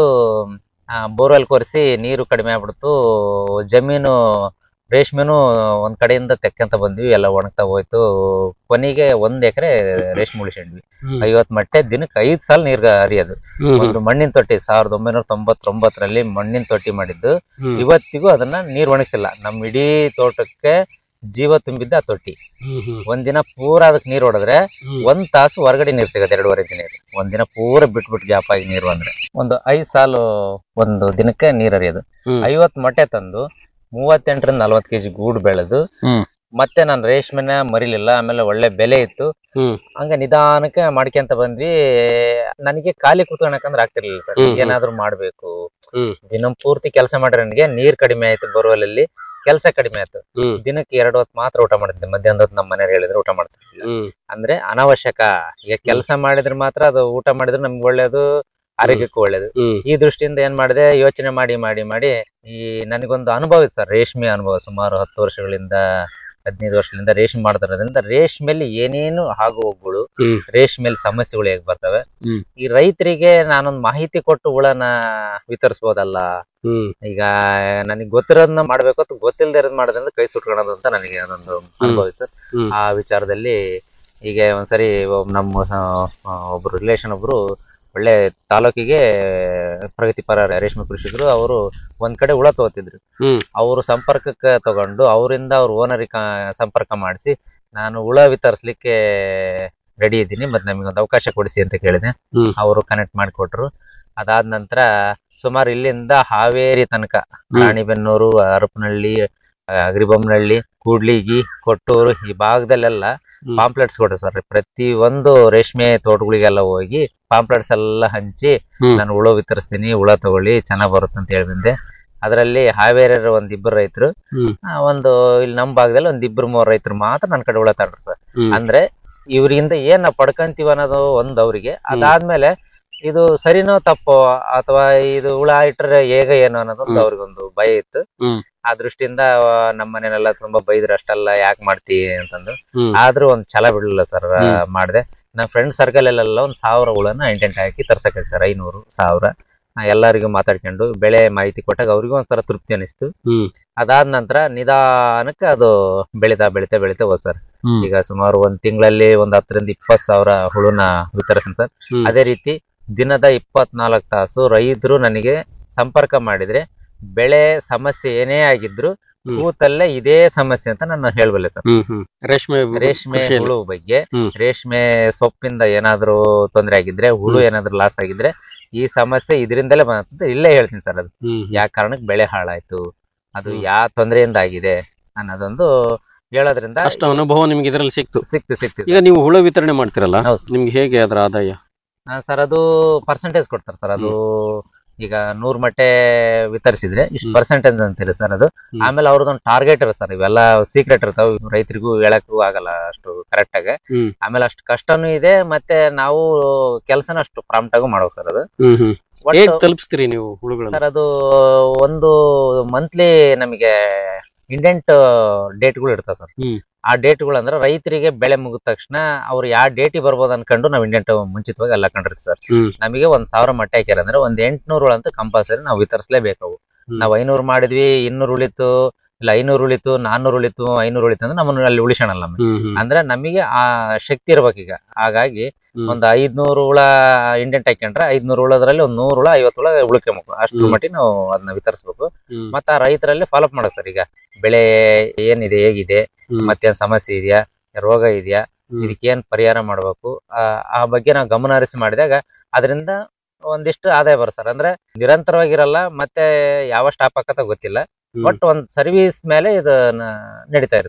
ಬೋರ್ವೆಲ್ ಕೊರೆಸಿ ನೀರು ಕಡಿಮೆ ಆಗ್ಬಿಡ್ತು ಜಮೀನು ರೇಷ್ಮೆನು ಒಂದ್ ಕಡೆಯಿಂದ ತೆಕ್ಕಂತ ಬಂದ್ವಿ ಎಲ್ಲ ಒಣಗ್ತಾ ಹೋಯ್ತು ಕೊನೆಗೆ ಒಂದ್ ಎಕರೆ ರೇಷ್ಮೆ ಉಳಿಸ್ಕೊಂಡ್ವಿ ಹ್ಮ್. ಐವತ್ ಮಟ್ಟೆ ದಿನಕ್ಕೆ ಐದ್ ಸಲ ನೀರ್ ಹರಿಯೋದು ಹ್ಮ್ ಹ್ಮ್. ಒಂದು ಮಣ್ಣಿನ ತೊಟ್ಟಿ ಸಾವಿರದ ಒಂಬೈನೂರ ತೊಂಬತ್ತೊಂಬತ್ತರಲ್ಲಿ ಮಣ್ಣಿನ ತೊಟ್ಟಿ ಮಾಡಿದ್ದು ಹ್ಮ್. ಇವತ್ತಿಗೂ ಅದನ್ನ ನೀರ್ ಒಣಗಿಸಿಲ್ಲ ನಮ್ ಇಡೀ ತೋಟಕ್ಕೆ ಜೀವ ತುಂಬಿದ್ದ ಆ ತೊಟ್ಟಿ ಹ್ಮ್ ಹ್ಮ್. ಒಂದಿನ ಪೂರ ಅದಕ್ಕೆ ನೀರ್ ಹೊಡೆದ್ರೆ ಹ್ಮ್. ಒಂದ್ ತಾಸು ಹೊರಗಡೆ ನೀರ್ ಸಿಗತ್ತೆ ಎರಡೂವರೆ ಇಂಚ್ ನೀರು ಒಂದಿನ ಪೂರ ಬಿಟ್ಬಿಟ್ಟು ಗ್ಯಾಪ್ ಆಗಿ ನೀರು ಅಂದ್ರೆ ಒಂದು ಐದ್ ಸಾಲು ಒಂದು ದಿನಕ್ಕೆ ನೀರ್ ಹರಿಯೋದು ಹ್ಮ್. ಐವತ್ ಮೊಟ್ಟೆ ತಂದು ಮೂವತ್ತೆಂಟರಿಂದ ನಲ್ವತ್ ಕೆಜಿ ಗೂಡು ಬೆಳೆದು ಹ್ಮ್. ಮತ್ತೆ ನಾನು ರೇಷ್ಮೆನ ಮರಿಲಿಲ್ಲ ಆಮೇಲೆ ಒಳ್ಳೆ ಬೆಲೆ ಇತ್ತು ಹ್ಮ್. ಹಂಗ ನಿಧಾನಕ್ಕೆ ಮಾಡ್ಕೊಂತ ಬಂದ್ವಿ ನನಗೆ ಖಾಲಿ ಕೂತ್ಕೊಳಕಂದ್ರೆ ಆಗ್ತಿರ್ಲಿಲ್ಲ ಸರ್ ಹ್ಮ್, ಹ್ಮ್. ಏನಾದ್ರೂ ಮಾಡ್ಬೇಕು ಹ್ಮ್. ದಿನ ಪೂರ್ತಿ ಕೆಲಸ ಮಾಡ್ರೆ ನನಗೆ ನೀರ್ ಕಡಿಮೆ ಆಯ್ತು ಬೋರ್ವೆಲಲ್ಲಿ ಕೆಲಸ ಕಡಿಮೆ ಆಯ್ತು ಹ್ಮ್. ದಿನಕ್ಕೆ ಎರಡು ಹೊತ್ತು ಮಾತ್ರ ಊಟ ಮಾಡ್ತಿದ್ದೆ ಮಧ್ಯಾಹ್ನದ ಹೊತ್ತು ನಮ್ಮ ಮನೆಯವ್ರು ಹೇಳಿದ್ರೆ ಊಟ ಮಾಡ್ತಿರ್ಲಿಲ್ಲ ಹ್ಮ್. ಅಂದ್ರೆ ಅನಾವಶ್ಯಕ ಈಗ ಕೆಲಸ ಮಾಡಿದ್ರೆ ಮಾತ್ರ ಅದು ಊಟ ಮಾಡಿದ್ರೆ ನಮ್ಗೆ ಒಳ್ಳೇದು ಆರೋಗ್ಯಕ್ಕೂ ಒಳ್ಳೇದು ಹ್ಮ್. ಈ ದೃಷ್ಟಿಯಿಂದ ಏನ್ ಮಾಡಿದೆ ಯೋಚನೆ ಮಾಡಿ ಮಾಡಿ ಮಾಡಿ ಈ ನನಗೊಂದು ಅನುಭವ ಇದೆ ಸರ್ ರೇಷ್ಮೆ ಅನುಭವ ಸುಮಾರು ಹತ್ತು ವರ್ಷಗಳಿಂದ ಹದಿನೈದು ವರ್ಷಗಳಿಂದ ರೇಷ್ಮೆ ಮಾಡ್ತಿರೋದ್ರಿಂದ ರೇಷ್ಮೆಲಿ ಏನೇನು ಆಗು ಹೋಗುಗಳು ಹ್ಮ್. ರೇಷ್ಮೆಲಿ ಸಮಸ್ಯೆಗಳು ಹೇಗ್ ಬರ್ತವೆ ಹ್ಮ್. ಈ ರೈತರಿಗೆ ನಾನೊಂದು ಮಾಹಿತಿ ಕೊಟ್ಟು ಹುಳನ ವಿತರಿಸ್ಬೋದಲ್ಲ ಹ್ಮ್. ಈಗ ನನಗೆ ಗೊತ್ತಿರೋದನ್ನ ಮಾಡ್ಬೇಕು ಅಂತ ಗೊತ್ತಿಲ್ಲದೆ ಇರೋದ್ ಮಾಡೋದ್ರಿಂದ ಕೈ ಸುಟ್ಕೊಳೋದು ಅಂತ ನನಗೆ ಅದೊಂದು ಅನುಭವ ಇದೆ ಸರ್ ಹ್ಮ್. ಆ ವಿಚಾರದಲ್ಲಿ ಈಗ ಒಂದ್ಸರಿ ಒಬ್- ನಮ್ಮ ಆ, ಆ, ಒಬ್ರು ರಿಲೇಷನ್ ಒಬ್ರು ಒಳ್ಳೆ ತಾಲೂಕಿಗೆ ಪ್ರಗತಿಪರ ರೇಷ್ಮೆ ಕೃಷಿಕರು ಅವರು ಒಂದ್ ಕಡೆ ಹುಳ ತಗೋತಿದ್ರು ಹ್ಮ್. ಅವರು ಸಂಪರ್ಕಕ್ಕೆ ತಗೊಂಡು ಅವರಿಂದ ಅವ್ರ ಓನರಿಗೆ ಸಂಪರ್ಕ ಮಾಡಿಸಿ ನಾನು ಹುಳ ವಿತರಿಸ್ಲಿಕ್ಕೆ ರೆಡಿ ಇದ್ದೀನಿ ಮತ್ತೆ ನಮಗೆ ಒಂದು ಅವಕಾಶ ಕೊಡಿಸಿ ಅಂತ ಕೇಳಿದೆ ಹ್ಮ್. ಅವರು ಕನೆಕ್ಟ್ ಮಾಡಿಕೊಟ್ರು ಅದಾದ ನಂತರ ಸುಮಾರು ಇಲ್ಲಿಂದ ಹಾವೇರಿ ತನಕ ಹ್ಮ್. ರಾಣಿಬೆನ್ನೂರು ಹರಪನಹಳ್ಳಿ ಆ, ಅಗ್ರಿಬೊಮ್ಮನಹಳ್ಳಿ ಕೂಡ್ಲಿಗಿ ಕೊಟ್ಟೂರು ಈ ಭಾಗದಲ್ಲೆಲ್ಲ ಹ್ಮ್. ಪಾಂಪ್ಲೆಟ್ಸ್ ಕೊಟ್ಟರು ಸರ್ ಪ್ರತಿ ಒಂದು ರೇಷ್ಮೆ ತೋಟಗಳಿಗೆಲ್ಲ ಹೋಗಿ ಪಾಂಪ್ಲೆಟ್ಸ್ ಎಲ್ಲ ಹಂಚಿ ಹ್ಮ್. ನಾನು ಹುಳ ವಿತರಿಸ್ತೀನಿ ಹುಳ ತಗೊಳ್ಳಿ ಚೆನ್ನಾಗ್ ಬರುತ್ತೆ ಅಂತ ಹೇಳಿ ಬಂದೆ ಅದರಲ್ಲಿ ಹಾವೇರಿ ಒಂದ್ ಇಬ್ಬರು ರೈತರು ಹ್ಮ್. ಒಂದು ಇಲ್ಲಿ ನಮ್ಮ ಭಾಗದಲ್ಲಿ ಒಂದ್ ಇಬ್ರು ಮೂರು ರೈತರು ಮಾತ್ರ ನನ್ನ ಕಡೆ ಹುಳ ತಗೊಂಡ್ರು ಸರ್ ಹ್ಮ್. ಅಂದ್ರೆ ಇವ್ರಿಂದ ಏನ್ ನಾವ್ ಪಡ್ಕಂತೀವಿ ಅನ್ನೋದು ಒಂದ್ ಅವ್ರಿಗೆ ಅದಾದ್ಮೇಲೆ ಇದು ಸರಿನೋ ತಪ್ಪೋ ಅಥವಾ ಇದು ಹುಳ ಇಟ್ರೆ ಹೇಗೆ ಏನು ಅನ್ನೋದೊಂದು ಹ್ಮ್. ಅವ್ರಿಗೊಂದು ಭಯ ಇತ್ತು ಹ್ಮ್. ಆ ದೃಷ್ಟಿಯಿಂದ ಆ, ನಮ್ಮ ಮನೇನೆಲ್ಲ ತುಂಬಾ ಬೈದ್ರು ಅಷ್ಟೆಲ್ಲ ಯಾಕೆ ಮಾಡ್ತಿ ಅಂತಂದು ಹ್ಮ್. ಆದ್ರೂ ಒಂದ್ ಛಲ ಬಿಡ್ಲಿಲ್ಲ ಸರ್ ಹ್ಮ್. ಮಾಡಿದೆ ನಮ್ಮ ಫ್ರೆಂಡ್ ಸರ್ಕಲ್ ಅಲ್ಲೆಲ್ಲ ಒಂದ್ ಸಾವಿರ ಹುಳನ ಇಂಟೆಂಟ್ ಹಾಕಿ ತರ್ಸಕ್ಕೆ ಸರ್ ಐನೂರು ಸಾವಿರ ಆ, ಎಲ್ಲರಿಗೂ ಮಾತಾಡ್ಕೊಂಡು ಬೆಳೆ ಮಾಹಿತಿ ಕೊಟ್ಟಾಗ ಅವ್ರಿಗೂ ಒಂಥರ ತೃಪ್ತಿ ಅನಿಸ್ತು ಹ್ಮ್. ಅದಾದ ನಂತರ ನಿಧಾನಕ್ಕೆ ಅದು ಬೆಳಿತಾ ಬೆಳಿತಾ ಬೆಳಿತಾ ಹೋದ್ ಸರ್ ಹ್ಮ್. ಈಗ ಸುಮಾರು ಒಂದ್ ತಿಂಗಳಲ್ಲಿ ಒಂದ್ ಹತ್ತರಿಂದ ಇಪ್ಪತ್ ಸಾವಿರ ಹುಳುನ ವಿತರಿಸ್ತೀನಿ ಸರ್ ಹ್ಮ್. ಅದೇ ರೀತಿ ದಿನದ ಇಪ್ಪತ್ನಾಲ್ಕು ತಾಸು ರೈತರು ನನಗೆ ಸಂಪರ್ಕ ಮಾಡಿದ್ರೆ ಬೆಳೆ ಸಮಸ್ಯೆ ಏನೇ ಆಗಿದ್ರು ಹ್ಮ್. ಕೂತಲ್ಲೇ ಇದೇ ಸಮಸ್ಯೆ ಅಂತ ನಾನು ಹೇಳಬಲ್ಲೆ ಸರ್ ಹ್ಮ್ ಹ್ಮ್ ರೇಷ್ಮೆ ರೇಷ್ಮೆ ಕೃಷಿಯಲ್ಲಿ. ಹುಳು ಬಗ್ಗೆ ಹ್ಮ್. ರೇಷ್ಮೆ ಸೊಪ್ಪಿಂದ ಏನಾದ್ರೂ ತೊಂದರೆ ಆಗಿದ್ರೆ ಹುಳು ಹ್ಮ್. ಏನಾದ್ರೂ ಲಾಸ್ ಆಗಿದ್ರೆ ಈ ಸಮಸ್ಯೆ ಇದರಿಂದಲೇ ಬಂತ ಇಲ್ಲೇ ಹೇಳ್ತೀನಿ ಸರ್ ಅದು ಹ್ಮ್ ಯಾವ ಕಾರಣಕ್ಕೆ ಬೆಳೆ ಹಾಳಾಯ್ತು ಅದು ಹ್ಮ್. ಯಾವ ತೊಂದರೆಯಿಂದ ಆಗಿದೆ ಅನ್ನೋದೊಂದು ಹೇಳೋದ್ರಿಂದ ಅಷ್ಟು ಅನುಭವ ನಿಮ್ಗೆ ಇದರಲ್ಲಿ ಸಿಕ್ತು ಸಿಕ್ತು ಸಿಕ್ತು ಈಗ ನೀವು ಹುಳ ವಿತರಣೆ ಮಾಡ್ತಿರಲ್ಲ ಹೌದು ಸರ್. ನಿಮ್ಗೆ ಹೇಗೆ ಅದರ ಆದಾಯ ಸರ್ ಅದು ಪರ್ಸೆಂಟೇಜ್ ಕೊಡ್ತಾರೆ ಸರ್ ಅದು ಈಗ ನೂರ್ ಮಟ್ಟೆ ವಿತರಿಸಿದ್ರೆ ಇಷ್ಟು ಹ್ಮ್. ಪರ್ಸೆಂಟೇಜ್ ಅಂತಿದೆ ಸರ್ ಅದು ಹ್ಮ್. ಆಮೇಲೆ ಅವ್ರದ್ದೊಂದು ಟಾರ್ಗೆಟ್ ಇರುತ್ತೆ ಸರ್ ಇವೆಲ್ಲ ಸೀಕ್ರೆಟ್ ಇರ್ತಾವ ರೈತರಿಗೂ ಹೇಳಕ್ಕೂ ಆಗಲ್ಲ ಅಷ್ಟು ಕರೆಕ್ಟ್ ಆಗಿ ಹ್ಮ್. ಆಮೇಲೆ ಅಷ್ಟು ಕಷ್ಟನೂ ಇದೆ ಮತ್ತೆ ನಾವು ಕೆಲಸನ ಅಷ್ಟು ಪ್ರಾಂಪ್ಟ್ ಆಗು ಮಾಡ್ಬೇಕು ಸರ್ ಅದು ಹ್ಮ್ ಹ್ಮ್ ಹೇಗ್ ಒಟ್ಟು ತಲುಪಿಸ್ತೀರಿ ನೀವು ಹುಳುಗಳನ್ನ ಸರ್ ಅದು ಒಂದು ಮಂತ್ಲಿ ನಮಗೆ ಇಂಡೆಂಟ್ ಡೇಟ್ಗಳು ಇರ್ತಾವ ಸರ್ ಹ್ಮ್. ಆ ಡೇಟ್ಗಳು ಅಂದ್ರೆ ರೈತರಿಗೆ ಬೆಳೆ ಮುಗಿದ ತಕ್ಷಣ ಅವ್ರು ಯಾವ ಡೇಟಿಗೆ ಬರ್ಬೋದು ಅನ್ಕೊಂಡು ನಾವು ಇಂಡೆಂಟ್ ಮುಂಚಿತವಾಗಿ ಎಲ್ಲ ಕಂಡಿರ್ತೀವಿ ಸರ್ ಹ್ಮ್. ನಮಗೆ ಒಂದ್ ಸಾವಿರ ಮಟ್ಟ ಹಾಕ್ಯಾರ ಅಂದ್ರೆ ಒಂದ್ ಎಂಟ್ನೂರು ಅಂತೂ ಕಂಪಲ್ಸರಿ ನಾವು ವಿತರಿಸಲೇಬೇಕು ಅವು ಹ್ಮ್. ನಾವು ಐನೂರು ಮಾಡಿದ್ವಿ ಇನ್ನೂರು ಉಳಿತು ಇಲ್ಲ ಐನೂರು ಉಳಿತು ನಾನ್ನೂರು ಉಳಿತು ಐನೂರು ಉಳಿತು ಅಂದ್ರೆ ನಮ್ಮನ್ನು ಅಲ್ಲಿ ಉಳಿಸೋಣಲ್ಲ ನಮಗೆ ಹ್ಮ್ ಹ್ಮ್ ಅಂದ್ರೆ ನಮಗೆ ಆ ಶಕ್ತಿ ಇರ್ಬೇಕೀಗ ಹಾಗಾಗಿ ಹ್ಮ್. ಒಂದ್ ಐದ್ನೂರು ಹುಳ ಇಂಡೆಂಟ್ ಹಾಕೊಂಡ್ರೆ ಐದ್ನೂರು ಹುಳದ್ರಲ್ಲಿ ಒಂದ್ ನೂರು ಹುಳ ಐವತ್ತು ಹುಳ ಉಳ್ಕೊಬೇಕು ಅಷ್ಟ್ರ ಹ್ಮ್. ಮಟ್ಟಿಗೆ ನಾವು ಅದನ್ನ ವಿತರಿಸ್ಬೇಕು ಹ್ಮ್. ಮತ್ತೆ ಆ ರೈತರಲ್ಲಿ ಫಾಲೋಅಪ್ ಮಾಡಕ್ ಸರ್ ಈಗ ಬೆಳೆ ಏನಿದೆ ಹೇಗಿದೆ ಹ್ಮ್. ಮತ್ತೇನ್ ಸಮಸ್ಯೆ ಇದೆಯಾ ರೋಗ ಇದೆಯಾ ಹ್ಮ್. ಇದಕ್ಕೆ ಏನ್ ಪರಿಹಾರ ಮಾಡ್ಬೇಕು ಆ ಆ ಬಗ್ಗೆ ನಾವು ಗಮನ ಹರಿಸಿ ಮಾಡಿದಾಗ ಅದರಿಂದ ಒಂದಿಷ್ಟು ಆದಾಯ ಬರ ಸರ್ ಅಂದ್ರೆ ನಿರಂತರವಾಗಿರಲ್ಲ ಮತ್ತೆ ಯಾವ ಸ್ಟಾಪ್ ಆಕತ್ತ ಗೊತ್ತಿಲ್ಲ ಹ್ಮ್. ಬಟ್ ಒಂದ್ ಸರ್ವಿಸ್ ಮೇಲೆ ಇದು ನಡೀತಾ ಇರುತ್ತೆ ಸರ್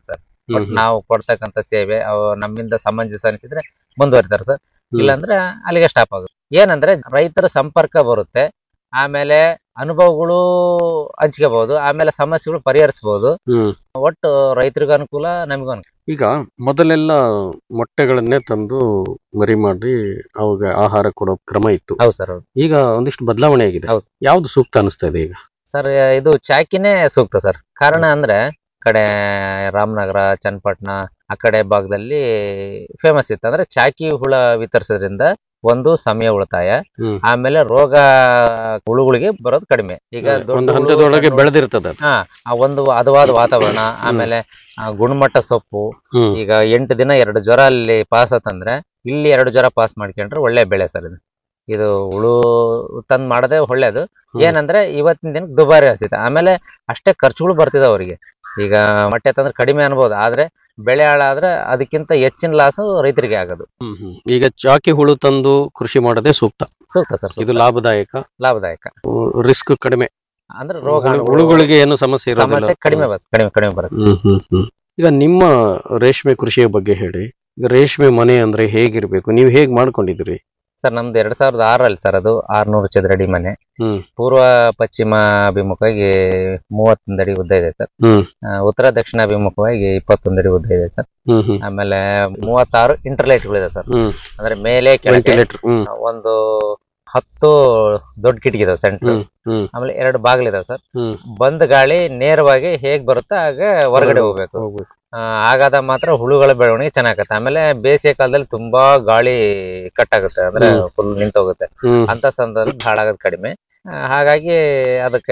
ಬಟ್ ಹ್ಮ್. ನಾವು ಕೊಡ್ತಕ್ಕಂತ ಸೇವೆ ಅವು ನಮ್ಮಿಂದ ಸಮಂಜಸ ಅನಿಸಿದ್ರೆ ಮುಂದುವರಿತಾರೆ ಸರ್ ಹ್ಮ್. ಇಲ್ಲಾಂದ್ರೆ ಅಲ್ಲಿಗೆ ಸ್ಟಾಪ್ ಆಗುತ್ತೆ ಏನಂದ್ರೆ ರೈತರ ಸಂಪರ್ಕ ಬರುತ್ತೆ ಆಮೇಲೆ ಅನುಭವಗಳು ಹಂಚ್ಕೋಬಹುದು ಆಮೇಲೆ ಸಮಸ್ಯೆಗಳು ಪರಿಹರಿಸಬಹುದು ಹ್ಮ್ ಒಟ್ಟು ರೈತರಿಗೂ ಅನುಕೂಲ ನಮಗೂ ಅನುಕೂಲ ಈಗ ಮೊದಲೆಲ್ಲ ಮೊಟ್ಟೆಗಳನ್ನೇ ತಂದು ಮರಿ ಮಾಡಿ ಅವಾಗ ಆಹಾರ ಕೊಡೋ ಕ್ರಮ ಇತ್ತು ಹೌದು ಸರ್ ಹೌದು ಈಗ ಒಂದಿಷ್ಟು ಬದಲಾವಣೆ ಆಗಿದೆ ಹೌದು. ಯಾವ್ದು ಸೂಕ್ತ ಅನಿಸ್ತಾ ಇದೆ ಈಗ ಸರ್ ಇದು ಚಾಕಿನೇ ಸೂಕ್ತ ಸರ್ ಕಾರಣ ಅಂದ್ರೆ ಕಡೆ ರಾಮನಗರ ಚನ್ನಪಟ್ಟಣ ಆ ಕಡೆ ಭಾಗದಲ್ಲಿ ಫೇಮಸ್ ಇತ್ತು ಅಂದ್ರೆ ಚಾಕಿ ಹುಳ ವಿತರಿಸೋದ್ರಿಂದ ಒಂದು ಸಮಯ ಉಳಿತಾಯ ಹ್ಮ್. ಆಮೇಲೆ ರೋಗ ಹುಳುಗಳಿಗೆ ಬರೋದು ಕಡಿಮೆ ಈಗ ದೊಡ್ಡ ಒಂದು ಹುಳು, ಹಂತದೊಳಗೆ ಸಣ್ಣ ಹುಳು- ಬೆಳೆದಿರ್ತದೆ ಅದು. ಹಾ ಆ ಒಂದು ಹದವಾದ ವಾತಾವರಣ ಆಮೇಲೆ ಆ ಗುಣಮಟ್ಟ ಸೊಪ್ಪು ಹ್ಮ್ ಈಗ ಎಂಟು ದಿನ ಎರಡು ಜ್ವರ ಅಲ್ಲಿ ಪಾಸ್ ಆತಂದ್ರೆ ಇಲ್ಲಿ ಎರಡು ಜ್ವರ ಪಾಸ್ ಮಾಡ್ಕೊಂಡ್ರೆ ಒಳ್ಳೆ ಬೆಳೆ ಸರ್ ಇದು ಇದು ಹುಳು ತಂದ್ ಮಾಡದೆ ಒಳ್ಳೇದು ಹ್ಮ್. ಏನಂದ್ರೆ ಇವತ್ತಿನ ದಿನಕ್ಕೆ ದುಬಾರಿ ಅನಿಸುತ್ತೆ ಆಮೇಲೆ ಅಷ್ಟೇ ಖರ್ಚುಗಳು ಬರ್ತಿದೆ ಅವರಿಗೆ ಈಗ ಮೊಟ್ಟೆ ತಂದ್ರೆ ಕಡಿಮೆ ಅನ್ಬೋದು ಆದ್ರೆ ಬೆಳೆ ಹಾಳಾದ್ರೆ ಅದಕ್ಕಿಂತ ಹೆಚ್ಚಿನ ಲಾಸು ರೈತರಿಗೆ ಆಗೋದು ಹ್ಮ್ ಹ್ಮ್. ಈಗ ಚಾಕಿ ಹುಳು ತಂದು ಕೃಷಿ ಮಾಡೋದೇ ಸೂಕ್ತ ಸೂಕ್ತ ಸರ್ ಇದು ಲಾಭದಾಯಕ ಲಾಭದಾಯಕ ರಿಸ್ಕ್ ಕಡಿಮೆ ಅಂದ್ರೆ ರೋಗ ಹುಳು- ಹುಳುಗಳಿಗೆ ಏನು ಸಮಸ್ಯೆ ಇರೋದಿಲ್ಲ ಸಮಸ್ಯೆ ಕಡಿಮೆ ಬರುತ್ತೆ ಕಡಿಮೆ ಕಡಿಮೆ ಬರುತ್ತೆ ಹ್ಮ್ ಹ್ಮ್ ಹ್ಮ್ ಈಗ ನಿಮ್ಮ ರೇಷ್ಮೆ ಕೃಷಿಯ ಬಗ್ಗೆ ಹೇಳಿ ಈಗ ರೇಷ್ಮೆ ಮನೆ ಅಂದ್ರೆ ಹೇಗಿರ್ಬೇಕು ನೀವು ಹೇಗ್ ಮಾಡ್ಕೊಂಡಿದ್ದೀರಿ ಸರ್ ನಮ್ದು ಎರಡ್ ಸಾವಿರದ ಆರಲ್ಲಿ ಸರ್ ಅದು ಆರ್ನೂರು ಚದರಡಿ ಮನೆ ಹ್ಮ್ ಪೂರ್ವ ಪಶ್ಚಿಮ ಅಭಿಮುಖವಾಗಿ ಮೂವತ್ತೊಂದು ಅಡಿ ಉದ್ದ ಇದೆ ಸರ್ ಹ್ಮ್ ಆ, ಉತ್ತರ ದಕ್ಷಿಣ ಅಭಿಮುಖವಾಗಿ ಇಪ್ಪತ್ತೊಂದು ಅಡಿ ಉದ್ದ ಇದೆ ಸರ್ ಹ್ಮ್ ಹ್ಮ್ ಆಮೇಲೆ ಮೂವತ್ತಾರು ಇಂಟರ್ಲೈಟ್ಗಳಿದೆ ಸರ್ ಹ್ಮ್ ಅಂದ್ರೆ ಮೇಲೆ ಕೆಳಗೆ ವೆಂಟಿಲೇಟರ್ ಹ್ಮ್ ಒಂದು ಹತ್ತು ದೊಡ್ಡ ಕಿಟಕಿ ಇದಾವೆ ಸೆಂಟ್ರ್ ಹ್ಮ್ ಹ್ಮ್ ಆಮೇಲೆ ಎರಡು ಬಾಗಿಲಿದಾವೆ ಸರ್ ಹ್ಮ್ ಬಂದ ಗಾಳಿ ನೇರವಾಗಿ ಹೇಗ್ ಬರುತ್ತೋ ಆಗ ಹೊರಗಡೆ ಹೋಗ್ಬೇಕು ಹೋಗ್ಬೇಕು ಆ, ಹಾಗಾದ ಮಾತ್ರ ಹುಳುಗಳ ಬೆಳವಣಿಗೆ ಚೆನ್ನಾಗತ್ತೆ ಆಮೇಲೆ ಬೇಸಿಗೆ ಕಾಲದಲ್ಲಿ ತುಂಬಾ ಗಾಳಿ ಕಟ್ ಆಗುತ್ತೆ ಅಂದ್ರೆ ಹ್ಮ್. ಫುಲ್ ನಿಂತೋಗುತ್ತೆ ಹ್ಮ್ ಅಂತ ಸಂದರ್ಭ ಹಾಳಾಗೋದು ಕಡಿಮೆ ಆ, ಹಾಗಾಗಿ ಅದಕ್ಕೆ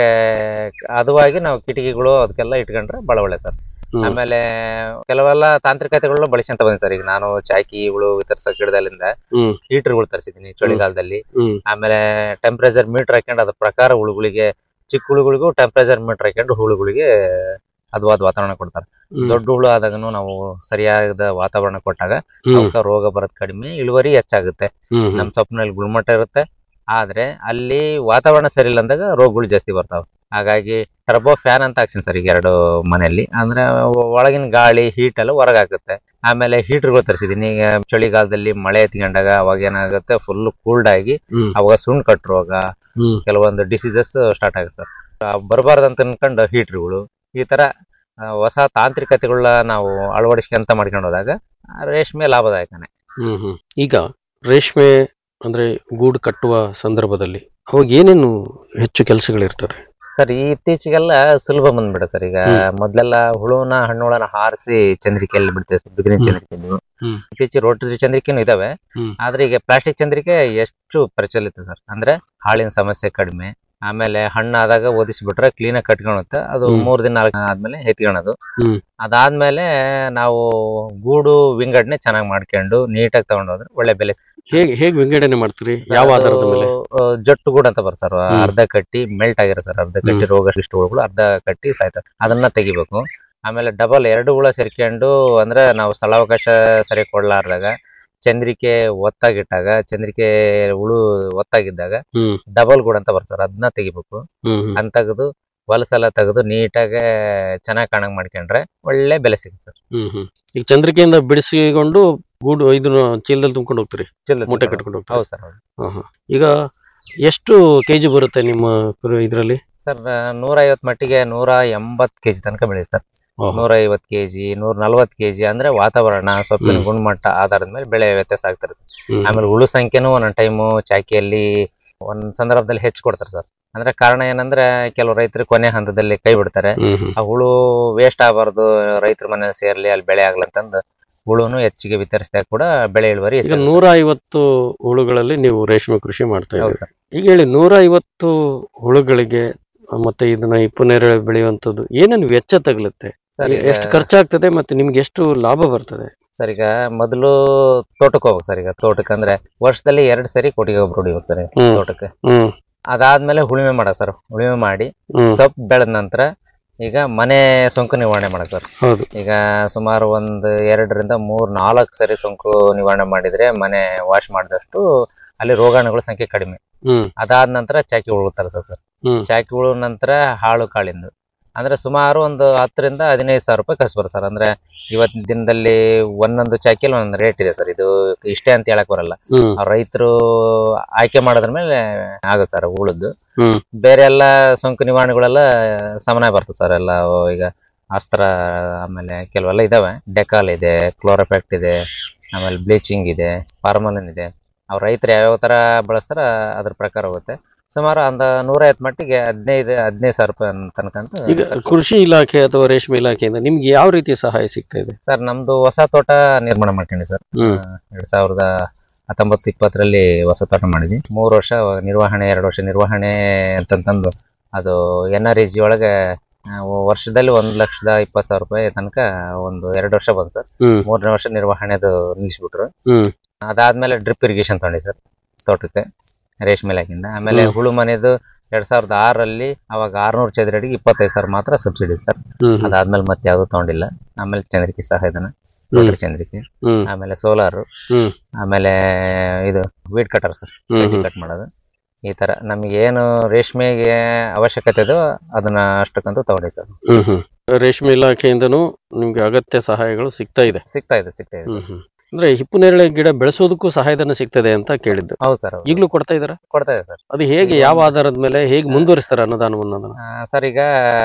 ಅದುವಾಗಿ ನಾವು ಕಿಟಕಿಗಳು ಅದಕ್ಕೆಲ್ಲ ಇಟ್ಕೊಂಡ್ರೆ ಬಹಳ ಒಳ್ಳೆ ಸರ್ ಹ್ಮ್. ಆಮೇಲೆ ಕೆಲವೆಲ್ಲ ತಾಂತ್ರಿಕತೆಗಳನ್ನ ಬಳಸ್ಕೊಂತ ಬಂದೆ ಸರ್ ಈಗ ನಾನು ಚಾಕಿ ಹುಳು ವಿತರಿಸೋ ಗಿಡದಲ್ಲಿಂದ ಹ್ಮ್ ಹೀಟರ್ಗಳು ತರಿಸಿದ್ದೀನಿ ಚಳಿಗಾಲದಲ್ಲಿ ಹ್ಮ್ ಆಮೇಲೆ ಟೆಂಪರೇಚರ್ ಮೀಟರ್ ಹಾಕೊಂಡು ಅದ್ರ ಪ್ರಕಾರ ಹುಳುಗಳಿಗೆ ಚಿಕ್ಕ ಹುಳುಗಳಿಗೂ ಟೆಂಪರೇಚರ್ ಮೀಟರ್ ಹಾಕೊಂಡು ಹುಳುಗಳಿಗೆ ಹದವಾದ ವಾತಾವರಣ ಕೊಡ್ತಾರೆ ಹ್ಮ್. ದೊಡ್ಡ ಹುಳು ಆದಾಗನು ನಾವು ಸರಿಯಾದ ವಾತಾವರಣ ಕೊಟ್ಟಾಗ ಹ್ಮ್ ಅವಕ್ಕ ರೋಗ ಬರೋದ್ ಕಡಿಮೆ ಇಳುವರಿ ಹೆಚ್ಚಾಗುತ್ತೆ ಹ್ಮ್ ಹ್ಮ್. ನಮ್ ಸೊಪ್ಪಿನಲ್ಲಿ ಗುಣಮಟ್ಟ ಇರುತ್ತೆ ಆದ್ರೆ ಅಲ್ಲಿ ವಾತಾವರಣ ಸರಿ ಇಲ್ಲ ಅಂದಾಗ ರೋಗಗಳು ಜಾಸ್ತಿ ಬರ್ತಾವ ಹಾಗಾಗಿ ಟರ್ಬೋ ಫ್ಯಾನ್ ಅಂತ ಹಾಕ್ಸಿನಿ ಸರ್ ಈಗ ಎರಡು ಮನೆಯಲ್ಲಿ ಅಂದ್ರೆ ಒ- ಒಳಗಿನ ಗಾಳಿ ಹೀಟ್ ಎಲ್ಲ ಹೊರಗೆ ಹಾಕುತ್ತೆ ಆಮೇಲೆ ಹೀಟರ್ಗಳು ತರಿಸಿದೀನಿ ಈಗ ಚಳಿಗಾಲದಲ್ಲಿ ಮಳೆ ಎತ್ಕೊಂಡಾಗ ಅವಾಗ ಏನಾಗುತ್ತೆ ಫುಲ್ ಕೂಲ್ಡ್ ಆಗಿ ಹ್ಮ್. ಅವಾಗ ಸುಣ್ಣ ಕಟ್ ರೋಗ ಹ್ಮ್ ಕೆಲವೊಂದು ಡಿಸೀಸಸ್ ಸ್ಟಾರ್ಟ್ ಆಗುತ್ತೆ ಸರ್ ಬರಬಾರ್ದಂತ ಅನ್ಕೊಂಡು ಹೀಟರ್ಗಳು ಈ ತರ ಆ, ಹೊಸ ತಾಂತ್ರಿಕತೆಗಳನ್ನ ನಾವು ಅಳವಡಿಸ್ಕೊಂತ ಮಾಡ್ಕೊಂಡು ಹೋದಾಗ ಆ, ರೇಷ್ಮೆ ಲಾಭದಾಯಕನೇ ಹ್ಮ್ ಹ್ಮ್ ಈಗ ರೇಷ್ಮೆ ಅಂದ್ರೆ ಗೂಡು ಕಟ್ಟುವ ಸಂದರ್ಭದಲ್ಲಿ ಅವಾಗ ಏನೇನು ಹೆಚ್ಚು ಕೆಲಸಗಳಿರ್ತದೆ ಸರ್ ಈ ಇತ್ತೀಚೆಗೆಲ್ಲ ಸುಲಭ ಬಂದ್ಬಿಡ ಸರ್ ಈಗ ಮೊದ್ಲೆಲ್ಲ ಹುಳುನ ಹಣ್ಣುಗಳನ್ನ ಹಾರಿಸಿ ಚಂದ್ರಿಕೆಯಲ್ಲಿ ಬಿಡ್ತೇವೆ ಬಿದಿರಿನ ಹ್ಮ್. ಚಂದ್ರಿಕೆ ನೀವು ಹ್ಮ್. ಇತ್ತೀಚೆಗೆ ರೋಟರಿ ಚಂದ್ರಿಕೆನೂ ಇದಾವೆ ಹ್ಮ್. ಆದ್ರೆ ಈಗ ಪ್ಲಾಸ್ಟಿಕ್ ಚಂದ್ರಿಕೆ ಎಷ್ಟು ಪ್ರಚಲಿತ ಸರ್ ಅಂದ್ರೆ ಹಾಳಿನ ಸಮಸ್ಯೆ ಕಡಿಮೆ ಆಮೇಲೆ ಹಣ್ಣಾದಾಗ ಒದಿಸ್ಬಿಟ್ರೆ ಕ್ಲೀನ್ ಆಗಿ ಕಟ್ಕೊಳುತ್ತೆ ಅದು ಹ್ಮ್. ಮೂರ್ ದಿನ ನಾಲ್ಕು ದಿನ ಆದ್ಮೇಲೆ ಎತ್ಕೊಳೋದು ಹ್ಮ್. ಅದಾದ್ಮೇಲೆ ನಾವು ಗೂಡು ವಿಂಗಡಣೆ ಚೆನ್ನಾಗಿ ಮಾಡ್ಕೊಂಡು ನೀಟಾಗಿ ತಗೊಂಡೋದ್ರೆ ಒಳ್ಳೆ ಬೆಲೆ ಹೇಗೆ ಹೇಗೆ ವಿಂಗಡಣೆ ಮಾಡ್ತೀರಿ ಯಾವ ಅದು, ಆಧಾರದ ಮೇಲೆ ಆ, ಜಟ್ಟು ಗೂಡು ಅಂತ ಬರ್ ಸರ್ ಹ್ಮ್. ಅರ್ಧ ಕಟ್ಟಿ ಮೆಲ್ಟ್ ಆಗಿರೋ ಸರ್ ಅರ್ಧ ಕಟ್ಟಿ ಹ್ಮ್. ರೋಗ ಹುಳುಗಳು ಅರ್ಧ ಕಟ್ಟಿ ಸಾಯ್ತವೆ ಅದನ್ನ ತೆಗಿಬೇಕು ಆಮೇಲೆ ಡಬಲ್ ಎರಡು ಹುಳ ಸೇರ್ಕೊಂಡು ಅಂದ್ರೆ ನಾವು ಸ್ಥಳಾವಕಾಶ ಸರಿ ಕೊಡ್ಲಾರ್ದಾಗ ಚಂದ್ರಿಕೆ ಒತ್ತಾಗಿಟ್ಟಾಗ ಚಂದ್ರಿಕೆ ಹುಳು ಒತ್ತಾಗಿದ್ದಾಗ ಹ್ಮ್ ಡಬಲ್ ಗೂಡು ಅಂತ ಬರ್ತದೆ ಅದನ್ನ ತೆಗಿಬೇಕು ಹ್ಮ್ ಹ್ಮ್. ಅದ್ ತೆಗೆದು ಹೊಲಸೆಲ್ಲ ತೆಗೆದು ನೀಟಾಗಿ ಚೆನ್ನಾಗಿ ಕಾಣಂಗ್ ಮಾಡ್ಕೊಂಡ್ರೆ ಒಳ್ಳೆ ಬೆಲೆ ಸಿಗುತ್ತೆ ಸರ್ ಹ್ಮ್ ಹ್ಮ್ ಈಗ ಚಂದ್ರಿಕೆಯಿಂದ ಬಿಡಿಸಿಕೊಂಡು ಗೂಡು ಇದನ್ನ ಚೀಲದಲ್ಲಿ ತುಂಬ್ಕೊಂಡು ಹೋಗ್ತೀರಿ ಮೂಟೆ ಕಟ್ಕೊಂಡು ಹೋಗ್ತೀರಿ ಹೌದು ಸರ್ ಹೌದು ಹಾ, ಹಾ. ಈಗ ಎಷ್ಟು ಕೆಜಿ ಬರುತ್ತೆ ನಿಮ್ಮ ಕುರಿ- ಇದ್ರಲ್ಲಿ ಸರ್ ನೂರ ಐವತ್ ಮಟ್ಟಿಗೆ ನೂರ ಎಂಬತ್ ಕೆಜಿ ತನಕ ಬೆಳೆಯುತ್ತೆ ಸರ್ ಓಹೋ. ನೂರ ಐವತ್ ಕೆಜಿ ನೂರ ನಲ್ವತ್ ಕೆಜಿ ಅಂದ್ರೆ ವಾತಾವರಣ ಸೊಪ್ಪಿನ ಹ್ಮ್. ಗುಣಮಟ್ಟ ಆಧಾರದ ಮೇಲೆ ಬೆಳೆ ವ್ಯತ್ಯಾಸ ಆಗ್ತಾರೆ ಸರ್ ಹ್ಮ್. ಆಮೇಲೆ ಹುಳು ಸಂಖ್ಯೆನೂ ಒಂದೊಂದು ಟೈಮು ಚಾಕಿಯಲ್ಲಿ ಒಂದ್ ಸಂದರ್ಭದಲ್ಲಿ ಹೆಚ್ಚು ಕೊಡ್ತಾರೆ ಸರ್ ಅಂದ್ರೆ ಕಾರಣ ಏನಂದ್ರೆ ಕೆಲವು ರೈತರು ಕೊನೆ ಹಂತದಲ್ಲಿ ಕೈ ಬಿಡ್ತಾರೆ ಹ್ಮ್ ಹ್ಮ್. ಆ ಹುಳು ವೇಸ್ಟ್ ಆಗಬಾರ್ದು ರೈತರ ಮನೆ ಸೇರ್ಲಿ ಅಲ್ಲಿ ಬೆಳೆ ಆಗ್ಲಂತಂದು ಹುಳುನು ಹೆಚ್ಚಿಗೆ ವಿತರಿಸಿದಾಗ ಕೂಡ ಬೆಳೆ ಇಳುವರಿ ಈಗ ಹೆಚ್ಚಾಗುತ್ತೆ. ನೂರ ಐವತ್ತು ಹುಳುಗಳಲ್ಲಿ ನೀವು ರೇಷ್ಮೆ ಕೃಷಿ ಮಾಡ್ತಾ ಹೌದು ಇದ್ದೀರಿ ಸರ್ ಈಗ ಹೇಳಿ ನೂರ ಐವತ್ತು ಹುಳುಗಳಿಗೆ ಆ, ಮತ್ತೆ ಇದನ್ನ ಇಪ್ಪನೇರೆ ಬೆಳೆಯುವಂಥದ್ದು ಏನೇನು ವೆಚ್ಚ ತಗಲುತ್ತೆ ಸರ್ ಈಗ- ಎಷ್ಟು ಖರ್ಚಾಗ್ತದೆ ಮತ್ತೆ ನಿಮ್ಗೆ ಎಷ್ಟು ಲಾಭ ಬರ್ತದೆ ಸರ್ ಈಗ ಮೊದಲು ತೋಟಕ್ಕೆ ಹೋಗ್ಬೇಕು ಸರ್ ಈಗ ತೋಟಕ್ಕೆ ಅಂದ್ರೆ ವರ್ಷದಲ್ಲಿ ಎರಡ್ ಸರಿ ಕೊಟ್ಟಿಗೆ ಗೊಬ್ಬರ ಹೊಡಿಬೇಕು ಸರ್ ಹ್ಮ್. ತೋಟಕ್ಕೆ ಹ್ಮ್ ಅದಾದ್ಮೇಲೆ ಉಳುಮೆ ಮಾಡ ಸರ್ ಉಳುಮೆ ಮಾಡಿ ಹ್ಮ್ ಸೊಪ್ಪು ಬೆಳೆದ ನಂತರ ಈಗ ಮನೆ ಸೋಂಕು ನಿವಾರಣೆ ಮಾಡ ಸರ್ ಹೌದು ಈಗ ಸುಮಾರು ಒಂದು ಎರಡರಿಂದ ಮೂರ್ ನಾಲ್ಕು ಸರಿ ಸೋಂಕು ನಿವಾರಣೆ ಮಾಡಿದ್ರೆ ಮನೆ ವಾಶ್ ಮಾಡಿದಷ್ಟು ಅಲ್ಲಿ ರೋಗಾಣುಗಳ ಸಂಖ್ಯೆ ಕಡಿಮೆ ಹ್ಮ್ ಅದಾದ ನಂತರ ಚಾಕಿ ಹುಳು ತರಿಸ ಸರ್ ಹ್ಮ್ ಚಾಕಿ ಹುಳು ನಂತರ ಹಾಳು ಕಾಳಿಂದು ಅಂದ್ರೆ ಸುಮಾರು ಒಂದು ಹತ್ತರಿಂದ ಹದಿನೈದು ಸಾವಿರ ರೂಪಾಯಿ ಖರ್ಚು ಬರುತ್ತೆ ಸರ್ ಅಂದ್ರೆ ಇವತ್ತಿನ ದಿನದಲ್ಲಿ ಒಂದೊಂದು ಚಾಕಿಯಲ್ಲಿ ಒಂದೊಂದು ರೇಟ್ ಇದೆ ಸರ್ ಇದು ಇಷ್ಟೇ ಅಂತ ಹೇಳಕ್ ಬರಲ್ಲ ಹ್ಮ್ ರೈತರು ಆಯ್ಕೆ ಮಾಡೋದ್ರ ಮೇಲೆ ಆಗುತ್ತೆ ಸರ್ ಉಳಿದು ಹ್ಮ್ ಬೇರೆ ಎಲ್ಲ ಸೋಂಕು ನಿವಾರಣೆಗಳೆಲ್ಲ ಸಮನಾಗಿ ಬರ್ತದೆ ಸರ್ ಎಲ್ಲ ಈಗ ಅಸ್ತ್ರ ಆಮೇಲೆ ಕೆಲವೆಲ್ಲ ಇದಾವೆ ಡೆಕಾಲ್ ಇದೆ ಕ್ಲೋರೋಫೆಕ್ಟ್ ಇದೆ ಆಮೇಲೆ ಬ್ಲೀಚಿಂಗ್ ಇದೆ ಫಾರ್ಮಲಿನ್ ಇದೆ ಅವ್ರ ರೈತರು ಯಾವ್ಯಾವ ತರ ಬಳಸ್ತಾರ ಅದ್ರ ಪ್ರಕಾರ ಹೋಗುತ್ತೆ ಸುಮಾರು ಒಂದು ನೂರೈವತ್ತು ಮಟ್ಟಿಗೆ ಹದಿನೈದು ಹದಿನೈದು ಸಾವಿರ ರೂಪಾಯಿ ತನಕ ಅಂತ ಈಗ ಕೃಷಿ ಇಲಾಖೆ ಅಥವಾ ರೇಷ್ಮೆ ಇಲಾಖೆಯಿಂದ ನಿಮ್ಗೆ ಯಾವ ರೀತಿಯ ಸಹಾಯ ಸಿಗ್ತಾ ಇದೆ ಸರ್ ನಮ್ದು ಹೊಸ ತೋಟ ನಿರ್ಮಾಣ ಮಾಡ್ಕೊಂಡಿ ಸರ್ ಹ್ಮ್ ಎರಡ್ ಸಾವಿರದ ಹತ್ತೊಂಬತ್ತು ಇಪ್ಪತ್ತರಲ್ಲಿ ಹೊಸ ತೋಟ ಮಾಡಿದ್ವಿ ಮೂರು ವರ್ಷ ನಿರ್ವಹಣೆ ಎರಡು ವರ್ಷ ನಿರ್ವಹಣೆ ಅಂತಂತಂದು ಅದು ಎನ್ ಆರ್ ಇ ಜಿ ಒಳಗೆ ಆ, ವರ್ಷದಲ್ಲಿ ಒಂದು ಲಕ್ಷದ ಇಪ್ಪತ್ತು ಸಾವಿರ ರೂಪಾಯಿ ತನಕ ಒಂದು ಎರಡು ವರ್ಷ ಬಂತು ಸರ್ ಹ್ಮ್ ಮೂರನೇ ವರ್ಷ ನಿರ್ವಹಣೆದು ನಿಲ್ಲಿಸ್ಬಿಟ್ರು ಹ್ಮ್ ಅದಾದ್ಮೇಲೆ ಡ್ರಿಪ್ ಇರಿಗೇಷನ್ ತಗೊಂಡಿ ಸರ್ ತೋಟಕ್ಕೆ ರೇಷ್ಮೆ ಇಲಾಖೆಯಿಂದ ಆಮೇಲೆ ಹ್ಮ್. ಹುಳು ಮನೆದು ಎರಡ್ ಸಾವಿರದ ಆರಲ್ಲಿ ಅವಾಗ ಆರ್ನೂರು ಚದರ ಅಡಿಗೆ ಇಪ್ಪತ್ತೈದು ಸಾವಿರ ಮಾತ್ರ ಸಬ್ಸಿಡಿ ಸರ್ ಹ್ಮ್ ಹ್ಮ್ ಅದಾದ್ಮೇಲೆ ಮತ್ತೆ ಯಾವ್ದು ತಗೊಂಡಿಲ್ಲ ಆಮೇಲೆ ಚಂದ್ರಿಕೆ ಸಹಾಯಧನ ಹ್ಮ್. ರೋಟರಿ ಚಂದ್ರಿಕೆ ಹ್ಮ್ ಆಮೇಲೆ ಸೋಲಾರ್ ಹ್ಮ್ ಆಮೇಲೆ ಇದು ವೀಡ್ ಕಟರ್ ಸರ್ ಹ್ಮ್ ಹ್ಮ್. ಕಟ್ ಮಾಡೋದು ಈ ತರ ನಮಗೆ ಏನು ರೇಷ್ಮೆಗೆ ಅವಶ್ಯಕತೆ ಇದೋ ಅದನ್ನ ಅಷ್ಟಕ್ಕಂತೂ ತಗೊಂಡಿ ಸರ್ ಹ್ಮ್ ಹ್ಮ್ ರೇಷ್ಮೆ ಇಲಾಖೆಯಿಂದನೂ ನಿಮ್ಗೆ ಅಗತ್ಯ ಸಹಾಯಗಳು ಸಿಗ್ತಾ ಇದೆ ಸಿಗ್ತಾ ಇದೆ ಸಿಗ್ತಾ ಇದೆ ಹ್ಮ್ ಹ್ಮ್ ಅಂದ್ರೆ ಹಿಪ್ಪು ನೇರಳೆ ಗಿಡ ಬೆಳೆಸೋದಕ್ಕೂ ಸಹಾಯಧನ ಸಿಗ್ತದೆ ಅಂತ ಕೇಳಿದ್ದು ಹೌದು ಸರ್ ಈಗಲೂ ಕೊಡ್ತಾ ಇದಾರ ಕೊಡ್ತಾ ಇದೆ ಸರ್ ಅದು ಹೇಗೆ ಯಾವ ಆಧಾರದ ಮೇಲೆ ಹೇಗೆ ಮುಂದುವರಿಸ್ತಾರೆ ಅನ್ನದಾನವನ್ನ ಅದನ್ನ? ಸರ್ ಈಗ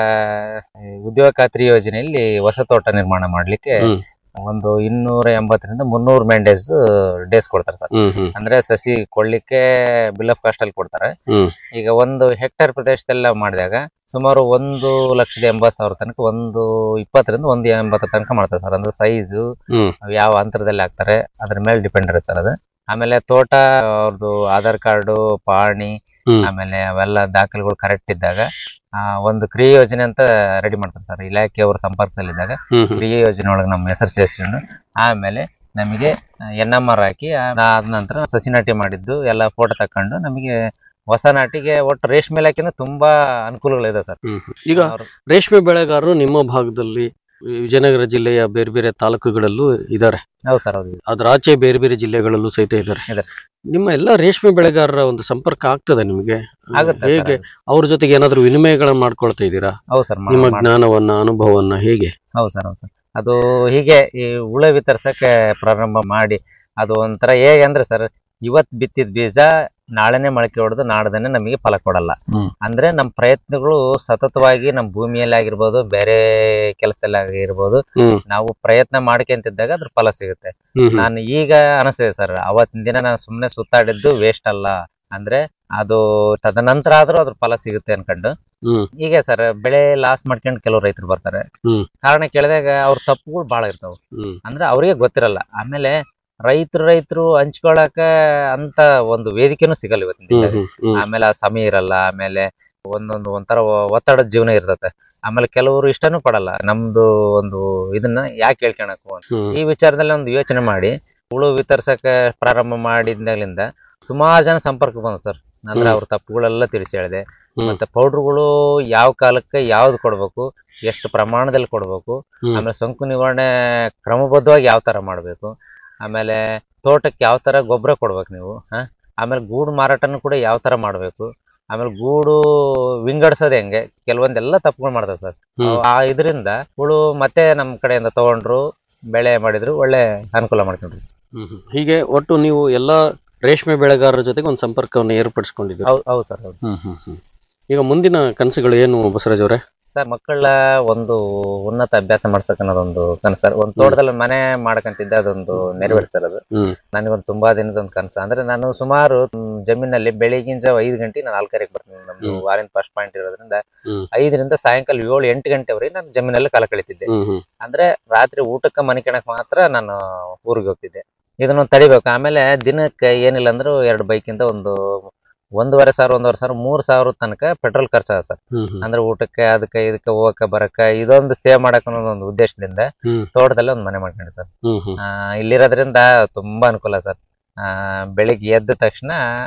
ಈ ಉದ್ಯೋಗ ಖಾತ್ರಿ ಯೋಜನೆಯಲ್ಲಿ ಹೊಸ ತೋಟ ನಿರ್ಮಾಣ ಮಾಡ್ಲಿಕ್ಕೆ ಹ್ಮ್. ಒಂದು ಇನ್ನೂರ ಎಂಬತ್ತರಿಂದ ಮುನ್ನೂರು ಮೆಂಡೇಸ್ ಡೇಸ್ ಕೊಡ್ತಾರೆ ಸರ್ ಹ್ಮ್ ಹ್ಮ್ ಅಂದ್ರೆ ಸಸಿ ಕೊಳ್ಳಿಕ್ಕೆ ಬಿಲ್ ಆಫ್ ಕಾಸ್ಟ್ ಅಲ್ಲಿ ಕೊಡ್ತಾರೆ ಹ್ಮ್ ಈಗ ಒಂದು ಹೆಕ್ಟೇರ್ ಪ್ರದೇಶದಲ್ಲ ಮಾಡಿದಾಗ ಸುಮಾರು ಒಂದು ಲಕ್ಷದ ಎಂಬತ್ತು ಸಾವಿರ ತನಕ ಒಂದು ಇಪ್ಪತ್ತರಿಂದ ಒಂದು ಎಂಬತ್ತರ ತನಕ ಮಾಡ್ತಾರೆ ಸರ್ ಅಂದ್ರೆ ಸೈಜು ಹ್ಮ್ ಯಾವ ಅಂತರದಲ್ಲಿ ಹಾಕ್ತಾರೆ ಅದ್ರ ಮೇಲೆ ಡಿಪೆಂಡ್ ಇರುತ್ತೆ ಸರ್ ಅದು ಆಮೇಲೆ ತೋಟ ಅವ್ರದ್ದು ಆಧಾರ್ ಕಾರ್ಡು ಪಹಣಿ ಹ್ಮ್. ಆಮೇಲೆ ಅವೆಲ್ಲ ದಾಖಲೆಗಳು ಕರೆಕ್ಟ್ ಇದ್ದಾಗ ಆ, ಒಂದು ಕ್ರಿಯೆ ಯೋಜನೆ ಅಂತ ರೆಡಿ ಮಾಡ್ತಾರೆ ಸರ್ ಇಲಾಖೆಯವ್ರ ಸಂಪರ್ಕದಲ್ಲಿದ್ದಾಗ ಹ್ಮ್ ಹ್ಮ್ ಕ್ರಿಯೆ ಯೋಜನೆ ಒಳಗೆ ನಮ್ಮ ಹೆಸರು ಸೇರಿಸ್ಕೊಂಡು ಆಮೇಲೆ ನಮಗೆ ಎನ್ ಎಂ ಆರ್ ಹಾಕಿ ಅದಾದ ನಂತರ ಸಸಿ ನಾಟಿ ಮಾಡಿದ್ದು ಎಲ್ಲ ಫೋಟೋ ತಕೊಂಡು ನಮಗೆ ಹೊಸ ನಾಟಿಗೆ ಒಟ್ಟು ರೇಷ್ಮೆ ಇಲಾಖೆಯಿಂದ ತುಂಬಾ ಅನುಕೂಲಗಳಿದೆ ಸರ್ ಹ್ಮ್ ಹ್ಮ್. ಈಗ ರೇಷ್ಮೆ ಬೆಳೆಗಾರರು ನಿಮ್ಮ ಭಾಗದಲ್ಲಿ ಈ ವಿಜಯನಗರ ಜಿಲ್ಲೆಯ ಬೇರೆ ಬೇರೆ ತಾಲೂಕುಗಳಲ್ಲೂ ಇದ್ದಾರೆ ಹೌದು ಸರ್ ಹೌದು ಅದ್ರ ಆಚೆ ಬೇರೆ ಬೇರೆ ಜಿಲ್ಲೆಗಳಲ್ಲೂ ಸಹಿತ ಇದ್ದಾರೆ ಇದೆ ಸರ್. ನಿಮ್ಮ ಎಲ್ಲ ರೇಷ್ಮೆ ಬೆಳೆಗಾರರ ಒಂದು ಸಂಪರ್ಕ ಆಗ್ತದೆ ನಿಮಗೆ ಆಗುತ್ತೆ ಸರ್ ಹೇಗೆ ಅವ್ರ ಜೊತೆಗೆ ಏನಾದ್ರು ವಿನಿಮಯಗಳನ್ನ ಮಾಡ್ಕೊಳ್ತಾ ಇದ್ದೀರಾ ಹೌದು ಸರ್ ನಿಮ್ಮ ಜ್ಞಾನವನ್ನ ಅನುಭವವನ್ನ ಹೇಗೆ ಹೌದು ಸರ್ ಹೌದು ಸರ್ ಅದು ಹೀಗೆ ಈ ಹುಳ ವಿತರ್ಸಕ್ಕೆ ಪ್ರಾರಂಭ ಮಾಡಿ ಅದು ಒಂಥರ ಹೇಗೆ ಅಂದ್ರೆ ಸರ್ ಇವತ್ ಬಿತ್ತಿದ ಬೀಜ ನಾಳೆನೆ ಮೊಳಕೆ ಹೊಡೆದು ನಾಡ್ದನೆ ನಮಗೆ ಫಲ ಕೊಡಲ್ಲ ಹ್ಮ್. ಅಂದ್ರೆ ನಮ್ಮ ಪ್ರಯತ್ನಗಳು ಸತತವಾಗಿ ನಮ್ಮ ಭೂಮಿಯಲ್ಲಿ ಆಗಿರ್ಬೋದು ಬೇರೆ ಕೆಲಸದಲ್ಲಿ ಆಗಿರ್ಬೋದು ಹ್ಮ್ ನಾವು ಪ್ರಯತ್ನ ಮಾಡ್ಕೊಂತಿದ್ದಾಗ ಅದ್ರ ಫಲ ಸಿಗುತ್ತೆ ಹ್ಮ್ ಹ್ಮ್. ನಾನು ಈಗ ಅನಿಸ್ತಿದೆ ಸರ್ ಅವತ್ತಿನ ದಿನ ನಾನು ಸುಮ್ಮನೆ ಸುತ್ತಾಡಿದ್ದು ವೇಸ್ಟ್ ಅಲ್ಲ ಅಂದ್ರೆ ಅದು ತದನಂತರ ಆದ್ರೂ ಅದ್ರ ಫಲ ಸಿಗುತ್ತೆ ಅನ್ಕೊಂಡು ಹ್ಮ್ ಹೀಗೆ ಸರ್ ಬೆಳೆ ಲಾಸ್ ಮಾಡ್ಕೊಂಡು ಕೆಲವು ರೈತರು ಬರ್ತಾರೆ ಹ್ಮ್. ಕಾರಣ ಕೇಳಿದಾಗ ಅವ್ರ ತಪ್ಪುಗಳು ಬಹಳ ಇರ್ತಾವ ಹ್ಮ್ ಅಂದ್ರೆ ಅವ್ರಿಗೆ ಗೊತ್ತಿರಲ್ಲ ಆಮೇಲೆ ರೈತರು ರೈತರು ಹಂಚ್ಕೊಳಕ ಅಂತ ಒಂದು ವೇದಿಕೆನೂ ಸಿಗಲ್ಲ ಇವತ್ತಿನ ಹ್ಮ್ ದಿನದಲ್ಲಿ. ಹ್ಮ್ ಹ್ಮ್ ಆಮೇಲೆ ಆ ಸಮಯ ಇರಲ್ಲ ಆಮೇಲೆ ಒಂದೊಂದು ಒಂಥರ ಒ- ಒತ್ತಡದ ಜೀವನ ಇರ್ತತೆ ಆಮೇಲೆ ಕೆಲವರು ಇಷ್ಟನೂ ಪಡಲ್ಲ ನಮ್ದು ಒಂದು ಇದನ್ನ ಯಾಕೆ ಹೇಳ್ಕೊಳಕು ಅಂತ ಹ್ಮ್ ಈ ವಿಚಾರದಲ್ಲಿ ಒಂದು ಯೋಚನೆ ಮಾಡಿ ಹುಳು ವಿತರ್ಸಕ್ಕೆ ಪ್ರಾರಂಭ ಮಾಡಿದಾಗಲಿಂದ ಸುಮಾರು ಜನ ಸಂಪರ್ಕ ಬಂದ ಸರ್ ಅಂದ್ರೆ ಹ್ಮ್. ಅವ್ರ ತಪ್ಪುಗಳೆಲ್ಲ ತಿಳಿಸಿ ಹೇಳಿದೆ ಹ್ಮ್. ಮತ್ತೆ ಪೌಡ್ರುಗಳು ಯಾವ ಕಾಲಕ್ಕೆ ಯಾವ್ದು ಕೊಡ್ಬೇಕು ಎಷ್ಟು ಪ್ರಮಾಣದಲ್ಲಿ ಕೊಡ್ಬೇಕು ಹ್ಮ್. ಆಮೇಲೆ ಸೋಂಕು ನಿವಾರಣೆ ಕ್ರಮಬದ್ಧವಾಗಿ ಯಾವ ತರ ಮಾಡ್ಬೇಕು ಆಮೇಲೆ ತೋಟಕ್ಕೆ ಯಾವ ತರ ಗೊಬ್ಬರ ಕೊಡ್ಬೇಕು ನೀವು ಹಾ ಆಮೇಲೆ ಗೂಡು ಮಾರಾಟನೂ ಕೂಡ ಯಾವ ತರ ಮಾಡ್ಬೇಕು ಆಮೇಲೆ ಗೂಡು ವಿಂಗಡಿಸೋದು ಹೆಂಗೆ ಕೆಲವೊಂದೆಲ್ಲ ತಪ್ಪುಗಳು ಮಾಡ್ತಾರೆ ಸರ್ ಹ್ಮ್. ಆ ಇದರಿಂದ ಹುಳು ಮತ್ತೆ ನಮ್ಮ ಕಡೆಯಿಂದ ತಗೊಂಡ್ರು ಬೆಳೆ ಮಾಡಿದ್ರು ಒಳ್ಳೆ ಅನುಕೂಲ ಮಾಡ್ಕೊಂಡ್ರಿ ಸರ್ ಹ್ಮ್ ಹ್ಮ್. ಹೀಗೆ ಒಟ್ಟು ನೀವು ಎಲ್ಲಾ ರೇಷ್ಮೆ ಬೆಳೆಗಾರರ ಜೊತೆಗೆ ಒಂದು ಸಂಪರ್ಕವನ್ನು ಏರ್ಪಡಿಸ್ಕೊಂಡಿದ್ದೀರಿ ಹೌದು ಹೌದು ಸರ್ ಹೌದು ಹ್ಮ್ ಹ್ಮ್ ಹ್ಮ್ ಈಗ ಮುಂದಿನ ಕನಸುಗಳು ಏನು ಬಸವರಾಜ್ ಅವರೇ ಸರ್ ಮಕ್ಕಳ ಒಂದು ಉನ್ನತ ಅಭ್ಯಾಸ ಮಾಡ್ಸಕ್ ಅನ್ನೋದೊಂದು ಕನಸು ಸರ್ ಒಂದು ತೋಟದಲ್ಲಿ ಮನೆ ಮಾಡ್ಕಂತಿದ್ದೆ ಅದೊಂದು ನೆರವೇರ್ತಾರೆ ಅದು ಹ್ಮ್ ನನಗೊಂದು ತುಂಬಾ ದಿನದ ಒಂದು ಕನಸು ಅಂದ್ರೆ ನಾನು ಸುಮಾರು ಮ್, ಜಮೀನಲ್ಲಿ ಬೆಳಿಗಿನ ಜಾವ ಐದು ಗಂಟೆ ನಾನು ನಾಲ್ಕರಿಗೆ ಬರ್ತೀನಿ ನಮ್ದು ಹ್ಮ್. ವಾರಿನ ಫಸ್ಟ್ ಪಾಯಿಂಟ್ ಇರೋದ್ರಿಂದ ಹ್ಮ್. ಐದರಿಂದ ಸಾಯಂಕಾಲ ಏಳು ಎಂಟು ಗಂಟೆವರೆಗೆ ನಾನು ಜಮೀನಲ್ಲಿ ಕಾಲ ಕಳಿತಿದ್ದೆ ಹ್ಮ್ ಹ್ಮ್ ಅಂದ್ರೆ ರಾತ್ರಿ ಊಟಕ್ಕೆ ಮನೆ ಕೆಣಕ್ ಮಾತ್ರ ನಾನು ಊರಿಗೆ ಹೋಗ್ತಿದ್ದೆ ಇದನ್ನ ತಡಿಬೇಕು ಆಮೇಲೆ ದಿನಕ್ಕೆ ಏನಿಲ್ಲ ಅಂದ್ರೂ ಎರಡು ಬೈಕಿಂದ ಒಂದು ಒಂದೂವರೆ ಸಾವಿರ ಒಂದೂವರೆ ಸಾವಿರ ಮೂರ್ ಸಾವಿರ ತನಕ ಪೆಟ್ರೋಲ್ ಖರ್ಚಾಗ ಸರ್ ಹ್ಮ್ ಹ್ಮ್ ಅಂದ್ರೆ ಊಟಕ್ಕೆ ಅದಕ್ಕೆ ಇದಕ್ಕೆ ಹೋಗಕ್ಕೆ ಬರಕ್ಕೆ ಇದೊಂದು ಸೇವ್ ಮಾಡಕ್ ಅನ್ನೋ ಒಂದು ಉದ್ದೇಶದಿಂದ ಹ್ಮ್ ತೋಟದಲ್ಲಿ ಒಂದು ಮನೆ ಮಾಡ್ಕೊಂಡೆ ಸರ್ ಹ್ಮ್ ಹ್ಮ್ ಆ, ಇಲ್ಲಿರೋದ್ರಿಂದ ತುಂಬಾ ಅನುಕೂಲ ಸರ್ ಆ, ಬೆಳಿಗ್ಗೆ ಎದ್ದ ತಕ್ಷಣ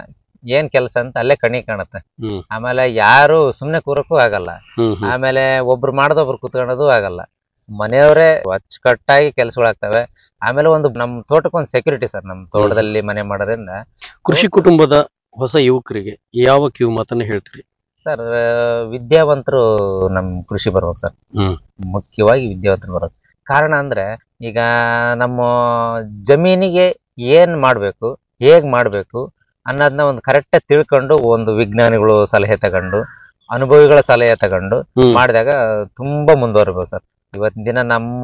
ಏನ್ ಕೆಲಸ ಅಂತ ಅಲ್ಲೇ ಕಣಿ ಕಾಣುತ್ತೆ ಹ್ಮ್ ಆಮೇಲೆ ಯಾರು ಸುಮ್ನೆ ಕೂರಕ್ಕೂ ಆಗಲ್ಲ ಹ್ಮ್ ಹ್ಮ್ ಆಮೇಲೆ ಒಬ್ರು ಮಾಡೋದು ಒಬ್ರು ಕುತ್ಕೊಳ್ಳೋದು ಆಗಲ್ಲ ಮನೆಯವರೇ ಅಚ್ಚುಕಟ್ಟಾಗಿ ಕೆಲಸಗಳಾಗ್ತವೆ ಆಮೇಲೆ ಒಂದು ನಮ್ ತೋಟಕ್ಕೆ ಒಂದು ಸೆಕ್ಯೂರಿಟಿ ಸರ್ ನಮ್ ತೋಟದಲ್ಲಿ ಮನೆ ಮಾಡೋದ್ರಿಂದ ಕೃಷಿ ಕುಟುಂಬದ ಹೊಸ ಯುವಕರಿಗೆ ಯಾವ ಕಿವು ಮಾತನ್ನ ಹೇಳ್ತೀರಿ ಸರ್ ವಿದ್ಯಾವಂತರು ನಮ್ ಕೃಷಿ ಬರ್ಬೇಕು ಸರ್ ಹ್ಮ್ ಮುಖ್ಯವಾಗಿ ವಿದ್ಯಾವಂತರು ಬರೋದು ಕಾರಣ ಅಂದ್ರೆ ಈಗ ನಮ್ಮ ಜಮೀನಿಗೆ ಏನ್ ಮಾಡ್ಬೇಕು ಹೇಗ್ ಮಾಡ್ಬೇಕು ಅನ್ನೋದನ್ನ ಒಂದು ಕರೆಕ್ಟ್ ತಿಳ್ಕೊಂಡು ಒಂದು ವಿಜ್ಞಾನಿಗಳು ಸಲಹೆ ತಗೊಂಡು ಅನುಭವಿಗಳ ಸಲಹೆ ತಗೊಂಡು ಹ್ಮ್. ಮಾಡಿದಾಗ ತುಂಬಾ ಮುಂದುವರ್ಬೋದು ಸರ್ ಇವತ್ತಿನ ದಿನ ನಮ್ಮ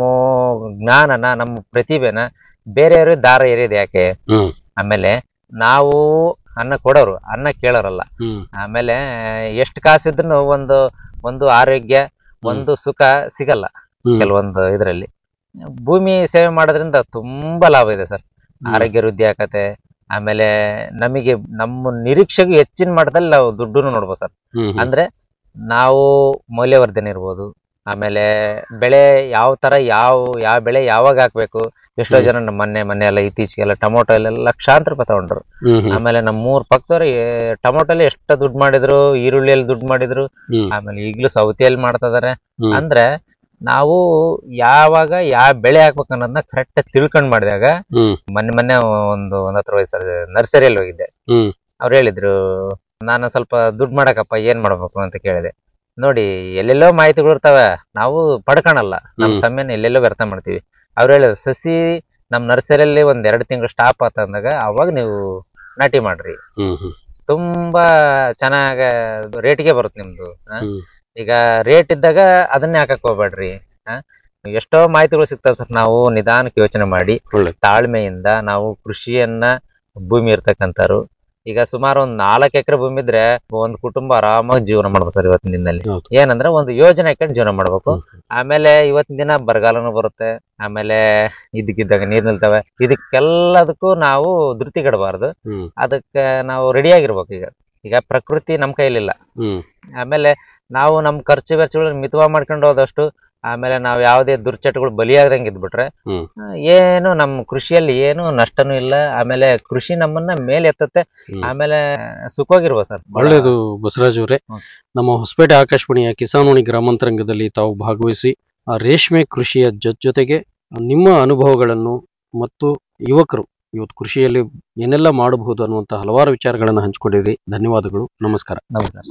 ಜ್ಞಾನನ ನಮ್ಮ ಪ್ರತಿಭೆನ ಬೇರೆಯವ್ರಿಗೆ ದಾರ ಎರೆಯೋದು ಯಾಕೆ ಹ್ಮ್ ಆಮೇಲೆ ನಾವು ಅನ್ನ ಕೊಡೋರು ಅನ್ನ ಕೇಳೋರಲ್ಲ ಹ್ಮ್ ಆಮೇಲೆ ಎಷ್ಟು ಕಾಸಿದ್ರು ಒಂದು ಒಂದು ಆರೋಗ್ಯ ಒಂದು ಸುಖ ಸಿಗಲ್ಲ ಹ್ಮ್. ಕೆಲವೊಂದು ಇದರಲ್ಲಿ ಭೂಮಿ ಸೇವೆ ಮಾಡೋದ್ರಿಂದ ತುಂಬಾ ಲಾಭ ಇದೆ ಸರ್ ಆರೋಗ್ಯ ವೃದ್ಧಿ ಆಕತೆ ಆಮೇಲೆ ನಮಗೆ ನಮ್ಮ ನಿರೀಕ್ಷೆಗೂ ಹೆಚ್ಚಿನ ಮಟ್ಟದಲ್ಲಿ ನಾವು ದುಡ್ಡು ನೋಡ್ಬೋದು ಸರ್ ಹ್ಮ್ ಹ್ಮ್. ಅಂದ್ರೆ ನಾವು ಮೌಲ್ಯವರ್ಧನೆ ಇರ್ಬೋದು ಆಮೇಲೆ ಬೆಳೆ ಯಾವ ತರ ಯಾವ ಯಾವ ಬೆಳೆ ಯಾವಾಗ ಹಾಕ್ಬೇಕು ಎಷ್ಟೋ ಹ್ಮ್. ಜನ ನಮ್ಮ ಮೊನ್ನೆ ಮೊನ್ನೆ ಎಲ್ಲ ಇತ್ತೀಚೆಗೆಲ್ಲ ಟೊಮೊಟೊ ಎಲ್ಲ ಲಕ್ಷಾಂತರ ರೂಪಾಯಿ ತಗೊಂಡ್ರು ಹ್ಮ್ ಹ್ಮ್. ಆಮೇಲೆ ನಮ್ಮ ಮೂರ್ ಪಕ್ಕದವ್ರು ಟೊಮೊಟೊಲಿ ಎಷ್ಟು ದುಡ್ಡು ಮಾಡಿದ್ರು ಈರುಳ್ಳಿಯಲ್ಲಿ ದುಡ್ಡು ಮಾಡಿದ್ರು ಹ್ಮ್. ಆಮೇಲೆ ಈಗಲೂ ಸೌತಿಯಲ್ಲಿ ಮಾಡ್ತಾ ಇದಾರೆ ಹ್ಮ್. ಅಂದ್ರೆ ನಾವು ಯಾವಾಗ ಯಾವ ಬೆಳೆ ಹಾಕ್ಬೇಕು ಅನ್ನೋದನ್ನ ಕರೆಕ್ಟ್ ತಿಳ್ಕೊಂಡ್ ಮಾಡಿದಾಗ ಹ್ಮ್. ಮೊನ್ನೆ ಮೊನ್ನೆ ಒಂದು ಒಂದ್ ಹತ್ರ ವಯಸ್ಸು ನರ್ಸರಿಯಲ್ಲಿ ಹೋಗಿದ್ದೆ ಹ್ಮ್. ಅವ್ರು ಹೇಳಿದ್ರು ನಾನು ಸ್ವಲ್ಪ ದುಡ್ಡು ಮಾಡಕಪ್ಪ ಏನ್ ಮಾಡ್ಬೇಕು ಅಂತ ಕೇಳಿದೆ ನೋಡಿ ಎಲ್ಲೆಲ್ಲೋ ಮಾಹಿತಿಗಳು ಇರ್ತಾವೆ ನಾವು ಪಡ್ಕೊಳಲ್ಲ ನಮ್ ಹ್ಮ್. ಸಮಯನ ಎಲ್ಲೆಲ್ಲೋ ವ್ಯರ್ಥ ಮಾಡ್ತೀವಿ ಅವ್ರು ಹೇಳಿದ್ರು ಸಸಿ ನಮ್ ನರ್ಸರಿಯಲ್ಲಿ ಒಂದ್ ಎರಡು ತಿಂಗಳು ಸ್ಟಾಪ್ ಆತ ಅಂದಾಗ ಅವಾಗ ನೀವು ನಾಟಿ ಮಾಡ್ರಿ ಹ್ಮ್ ಹ್ಮ್. ತುಂಬಾ ಚೆನ್ನಾಗ ರೇಟ್ಗೆ ಬರುತ್ತೆ ನಿಮ್ದು ಆ? ಹ್ಮ್. ಈಗ ರೇಟ್ ಇದ್ದಾಗ ಅದನ್ನೇ ಹಾಕಕ್ ಹೋಗ್ಬೇಡ್ರಿ ಆ? ಎಷ್ಟೋ ಮಾಹಿತಿಗಳು ಸಿಗ್ತಾವ ಸರ್ ನಾವು ನಿಧಾನಕ್ಕೆ ಯೋಚನೆ ಮಾಡಿ ಒಳ್ಳೆ ತಾಳ್ಮೆಯಿಂದ ನಾವು ಕೃಷಿಯನ್ನ ಭೂಮಿ ಇರ್ತಕ್ಕಂಥವ್ರು ಈಗ ಸುಮಾರು ಒಂದ್ ನಾಲ್ಕು ಎಕರೆ ಭೂಮಿ ಇದ್ರೆ ಒಂದ್ ಕುಟುಂಬ ಆರಾಮಾಗಿ ಜೀವನ ಮಾಡ್ಬೋದು ಸರ್ ಇವತ್ತಿನ ದಿನದಲ್ಲಿ ಹೌದು. ಏನಂದ್ರೆ ಒಂದು ಯೋಜನೆ ಹಾಕೊಂಡು ಜೀವನ ಮಾಡ್ಬೇಕು ಹ್ಮ್. ಆಮೇಲೆ ಇವತ್ತಿನ ದಿನ ಬರಗಾಲನು ಬರುತ್ತೆ ಆಮೇಲೆ ಇದಕ್ಕಿದ್ದಾಗ ನೀರ್ ನಿಲ್ತವೆ ಇದಕ್ಕೆಲ್ಲದಕ್ಕೂ ನಾವು ಧೃತಿಗೆಡಬಾರ್ದು ಹ್ಮ್ ಅದಕ್ಕೆ ನಾವು ರೆಡಿ ಆಗಿರ್ಬೇಕು ಈಗ ಈಗ ಪ್ರಕೃತಿ ನಮ್ ಕೈಲಿಲ್ಲ ಹ್ಮ್ ಆಮೇಲೆ ನಾವು ನಮ್ ಖರ್ಚು ವೆಚ್ಚಗಳನ್ನ ಮಿತವಾಗಿ ಮಾಡ್ಕೊಂಡು ಹೋದಷ್ಟು ಆಮೇಲೆ ನಾವು ಯಾವುದೇ ದುರ್ಚಟಗಳು ಬಲಿಯಾಗದಂಗೆ ಇದ್ಬಿಟ್ರೆ ಹ್ಮ್. ಆ, ಏನು ನಮ್ಮ ಕೃಷಿಯಲ್ಲಿ ಏನು ನಷ್ಟನೂ ಇಲ್ಲ ಆಮೇಲೆ ಕೃಷಿ ನಮ್ಮನ್ನ ಮೇಲೆ ಎತ್ತತ್ತೆ ಹ್ಮ್. ಆಮೇಲೆ ಸುಖವಾಗಿರ್ಬೋದು ಸರ್ ಒಳ್ಳೆಯದು ಬಸವರಾಜ್ ಅವರೇ ಹ್ಮ್. ನಮ್ಮ ಹೊಸಪೇಟೆ ಆಕಾಶವಾಣಿಯ ಕಿಸಾನ್ವಾಣಿ ಗ್ರಾಮಾಂತರಂಗದಲ್ಲಿ ತಾವು ಭಾಗವಹಿಸಿ ಆ ರೇಷ್ಮೆ ಕೃಷಿಯ ಜೊತೆ ಜೊತೆಗೆ ನಿಮ್ಮ ಅನುಭವಗಳನ್ನು ಮತ್ತು ಯುವಕರು ಇವತ್ತು ಕೃಷಿಯಲ್ಲಿ ಏನೆಲ್ಲ ಮಾಡಬಹುದು ಅನ್ನುವಂಥ ಹಲವಾರು ವಿಚಾರಗಳನ್ನು ಹಂಚಿಕೊಂಡಿರಿ ಧನ್ಯವಾದಗಳು ನಮಸ್ಕಾರ ನಮಸ್ಕಾರ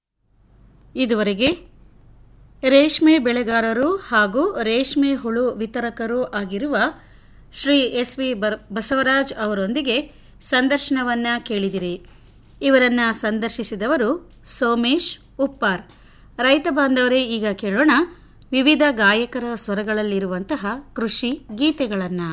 ಇದುವರೆಗೆ ರೇಷ್ಮೆ ಬೆಳೆಗಾರರು ಹಾಗೂ ರೇಷ್ಮೆ ಹುಳು ವಿತರಕರು ಆಗಿರುವ ಶ್ರೀ ಎಸ್ ವಿ ಬಸವರಾಜ್ ಅವರೊಂದಿಗೆ ಸಂದರ್ಶನವನ್ನ ಕೇಳಿದಿರಿ ಇವರನ್ನ ಸಂದರ್ಶಿಸಿದವರು ಸೋಮೇಶ್ ಉಪ್ಪಾರ್ ರೈತ ಬಾಂಧವರೇ ಈಗ ಕೇಳೋಣ ವಿವಿಧ ಗಾಯಕರ ಸ್ವರಗಳಲ್ಲಿರುವಂತಹ ಕೃಷಿ ಗೀತೆಗಳನ್ನು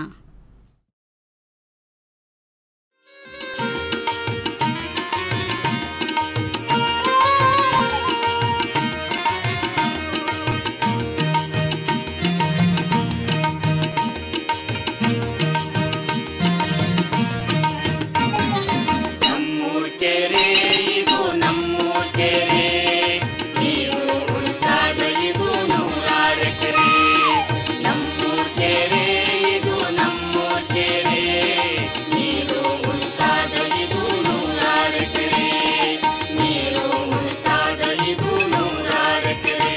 ನಮ್ಮೂರ್ ಕೆರೆ ಇದು ನಮ್ಮೂರ್ ಕೆರೆ ನೀರು ಉಳಿಸ್ದಾಗ ಇದು ನೂರಾರು ಎಕರೆ ನಮ್ಮೂರ್ ಕೆರೆ ಇದು ನಮ್ಮೂರ್ ಕೆರೆ ನೀರು ಉಳಿಸ್ದಾಗ ಇದು ನೂರಾರು ಎಕರೆ ನೀರು ಉಳಿಸ್ದಾಗ ಇದು ನೂರಾರು ಎಕರೆ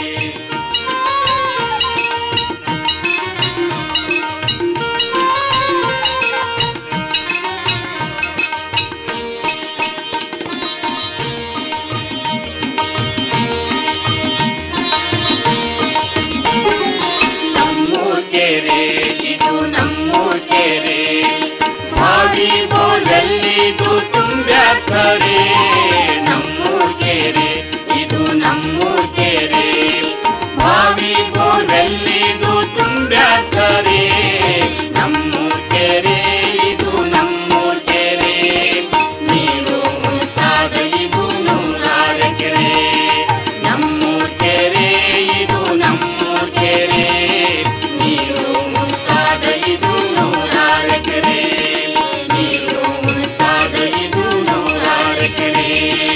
ನಮ್ಮೂರ್ ಕೆರೆ ಇದು ನಮ್ಮೂರ್ ಕೆರೆ ಬಾವಿ ಬೋಲಲ್ಲಿದು ತುಂಬ್ಯಾಕರೆ ನಮ್ಮೂರ್ ಕೆರೆ ಇದು ನಮ್ಮೂರ್ ಕೆರೆ ಬಾವಿ ಬೋಲಲ್ಲಿದು ತುಂಬ್ಯಾಕರೆ ನಮ್ಮೂರ್ ಕೆರೆ ಇದು ನಮ್ಮೂರ್ ಕೆರೆ ನೀರು ಉಳಿಸ್ದಾಗ ಇದು ನೂರಾರು ಎಕರೆ ನಮ್ಮೂರ್ ಕೆರೆ ಇದು ನಮ್ಮೂರ್ ಕೆರೆ ನೀರು ಉಳಿಸ್ದಾಗ ಇದು ನೂರಾರು ಎಕರೆ ನೀರು ಉಳಿಸ್ದಾಗ ಇದು ನೂರಾರು ಎಕರೆ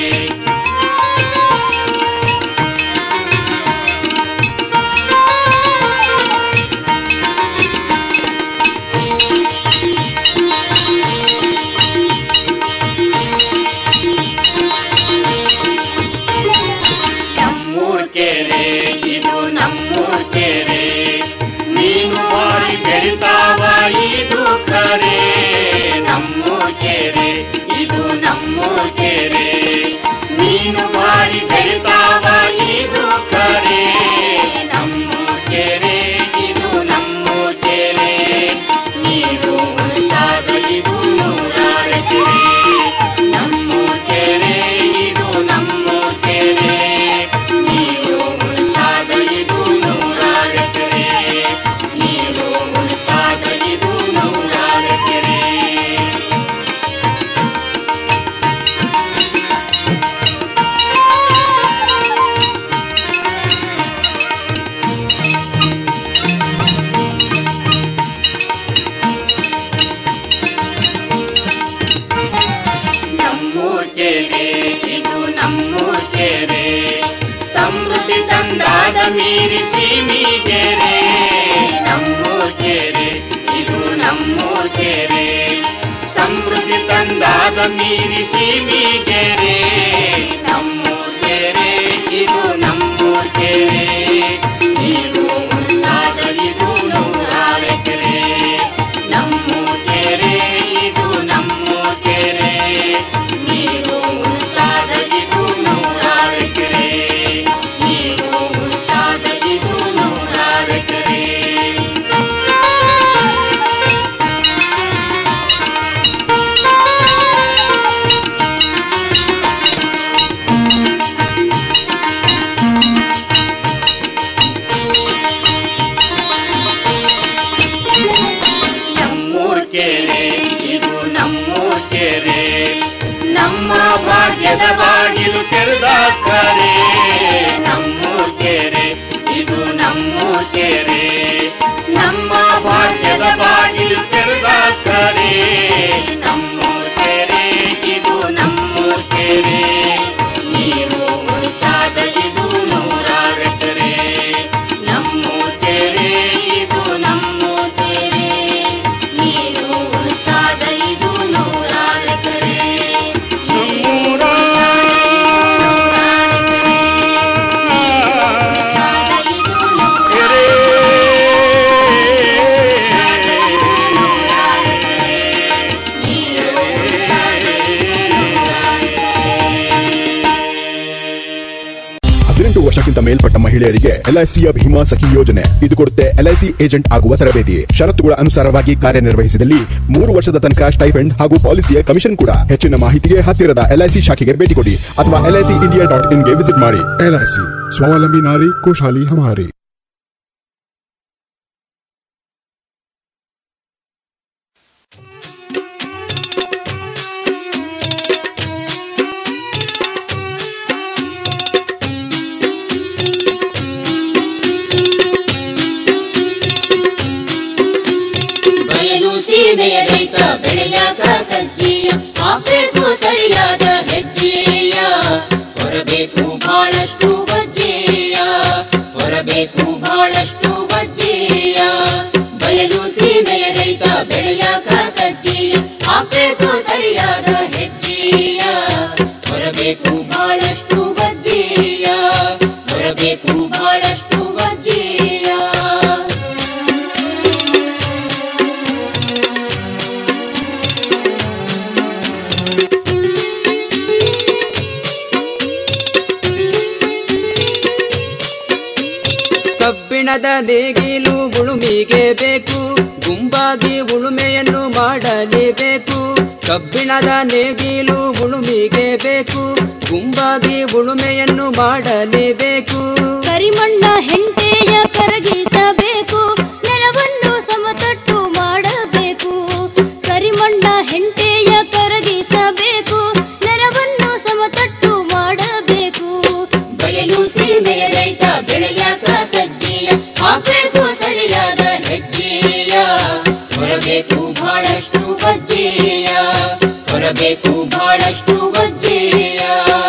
ನಮ್ಮೂರ್ ಕೆರೆ ಇದು ನಮ್ಮೂರ್ ಕೆರೆ ನೀನು ಬಾರಿ ಬೆಳಿತಾವ ಇದು ಕರೆ ನಮ್ಮೂರ್ ಕೆರೆ ಇದು ನಮ್ಮೂರ್ ಕೆರೆ ನೀನು ಬಾರಿ ಬಾರಿ ಬೆಳಿತಾವ ಇದು ಕರೆ ನಮ್ಮೂರ್ ಕೆರೆ ಇದು ನಮ್ಮೂರ್ ಕೆರೆ ನೀರು ಉಳಿತಾದ ಇದು ನೂರಾರ ಕೆರೆ ನಮ್ಮೂರ್ ಕೆರೆ ಇದು ನಮ್ಮೂರ್ ಕೆರೆ ನೀರು ಉಳಿತಾದ ಇದು ನೂರಾರ ಕೆರೆ ನೀರು ಉಳಿತಾದ ಇದು ನೂರಾರ ಕೆರೆ ನಮ್ಮೂರ್ ಕೆರೆ ಇದು ನಮ್ಮೂರ್ ಕೆರೆ ಸಮೃದ್ಧಿ ತಂದಾದ ಮೀರಿ ಸೀಮಿಗೆರೆ ನಮ್ಮೂರ್ ಕೆರೆ ಇದು ನಮ್ಮೂರ್ ಕೆರೆ ಸಮೃದ್ಧಿ ತಂದಾದ ಮೀರಿ ಸೀಮಿಗೆರೆ ನಮ್ಮೂರ್ ಕೆರೆ ಇದು ನಮ್ಮೂರ್ ಕೆರೆ ನೀರು ಉಳಿತಾದ ಇದು ನೂರಾರ ಕೆರೆ ನಮ್ಮೂರ್ ಕೆರೆ ಇದು ನಮ್ಮೂರ್ ಕೆರೆ ನೀರು ಉಳಿತಾದ ಇದು ನೂರಾರ ಕೆರೆ ನೀರು ಉಳಿತಾದ ಇದು ನೂರಾರ ಕೆರೆ ನಮ್ಮೂರ್ ಕೆರೆ ಇದು ನಮ್ಮೂರ್ ಕೆರೆ ನಮ್ಮ ಭಾಗ್ಯದ ಬಾಗಿಲು ತೆರೆದ ಕರೆ ನಮ್ಮೂರ್ ಕೆರೆ ಇದು ನಮ್ಮೂರ್ ಕೆರೆ ನಮ್ಮ ಭಾಗ್ಯದ ಬಾಗಿಲು ತೆರೆದ ಕರೆ ನಮ್ಮೂರ್ ಕೆರೆ ಇದು ನಮ್ಮೂರ್ ಕೆರೆ ನೀರು ಉಳಿತಾದ ಇದು ನೂರಾರ ಕೆರೆ ನಮ್ಮೂರ್ ಕೆರೆ ಇದು ನಮ್ಮೂರ್ ಕೆರೆ ನೀರು ಉಳಿತಾದ ಇದು ನೂರಾರ ಕೆರೆ ಹದಿನೆಂಟು ವರ್ಷಕ್ಕಿಂತ ಮೇಲ್ಪಟ್ಟ ಮಹಿಳೆಯರಿಗೆ ಎಲ್ಐಸಿಯ ಭೀಮಾ ಸಖಿ ಯೋಜನೆ ಇದು ಕೊಡುತ್ತೆ ಎಲ್ಐಸಿ ಏಜೆಂಟ್ ಆಗುವ ತರಬೇತಿ ಷರತ್ತುಗಳ ಅನುಸಾರವಾಗಿ ಕಾರ್ಯನಿರ್ವಹಿಸಿದಲ್ಲಿ ಮೂರು ವರ್ಷದ ತನಕ ಸ್ಟೈಫೆಂಡ್ ಹಾಗೂ ಪಾಲಿಸಿಯ ಕಮಿಷನ್ ಕೂಡ ಹೆಚ್ಚಿನ ಮಾಹಿತಿಗೆ ಹತ್ತಿರದ ಎಲ್ಐಸಿ ಶಾಖೆಗೆ ಭೇಟಿ ಕೊಡಿ ಅಥವಾ ಎಲ್ಐಸಿ ಇಂಡಿಯಾ ಡಾಟ್ ಇನ್ಗೆ ವಿಸಿಟ್ ಮಾಡಿ ಎಲ್ಐಸಿ ಸ್ವಾವಲಂಬಿ ನಾರಿ ಖುಷಹಾಲಿ ಹಮಾರಿ ಬಯಲು ಸೀಮೆಯ ರೈತ ಬೆಳೆಯಾಗ ಸಜ್ಜೀಯ ಹಾಕಬೇಕು ಸರಿಯಾದ ಹೆಜ್ಜೆಯ ಹೊರಬೇಕು ಬಹಳಷ್ಟು ವಜ್ಜೆಯ ಹೊರಬೇಕು ಬಹಳಷ್ಟು ವಜ್ಜೆಯ ಬಯಲು ಸೀಮೆಯ ರೈತ ಬೆಳೆಯಾಗ ಸಜ್ಜೀಯ ಹಾಕಬೇಕು ಸರಿಯಾದ ಹೆಜ್ಜೆಯ ಹೊರಬೇಕು ಬಹಳಷ್ಟು ವಜ್ಜೆಯ ಹೊರಬೇಕು ಬಹಳಷ್ಟು ವಜ್ಜೆಯ ಕಬ್ಬಿಣದ ನೇಗಿಲು ಉಳುಮಿಗೆ ಬೇಕು ಗುಂಪಾಗಿ ಉಳುಮೆಯನ್ನು ಮಾಡಲೇಬೇಕು ಕಬ್ಬಿಣದ ನೇಗಿಲು ಉಳುಮಿಗೆ ಬೇಕು ಗುಂಪಾಗಿ ಉಳುಮೆಯನ್ನು ಮಾಡಲೇಬೇಕು ಕರಿಮಣ್ಣ ಹೆಂಟೆಯ ಕರಗಿಸಬೇಕು ನೆಲವನ್ನು ಸಮತಟ್ಟು ಮಾಡಬೇಕು ಕರಿಮಣ್ಣ ಹೆಂಟೆಯ ಕರಗಿಸಬೇಕು ನೆಲವನ್ನು ಸಮತಟ್ಟು ಮಾಡಬೇಕು ಬಯಲು ಸೀಮೆಯ ರೈತ ಬೆಳೆಯಾಕ ಸಜ್ಜೆಯ ಹಾಕಬೇಕು ಸರಿಯಾದ ಹೆಜ್ಜೆಯ ಹೊರಬೇಕು ಬಹಳಷ್ಟು ವಜ್ಜೆಯ ಹೊರಬೇಕು ಬಹಳಷ್ಟು ವಜ್ಜೆಯ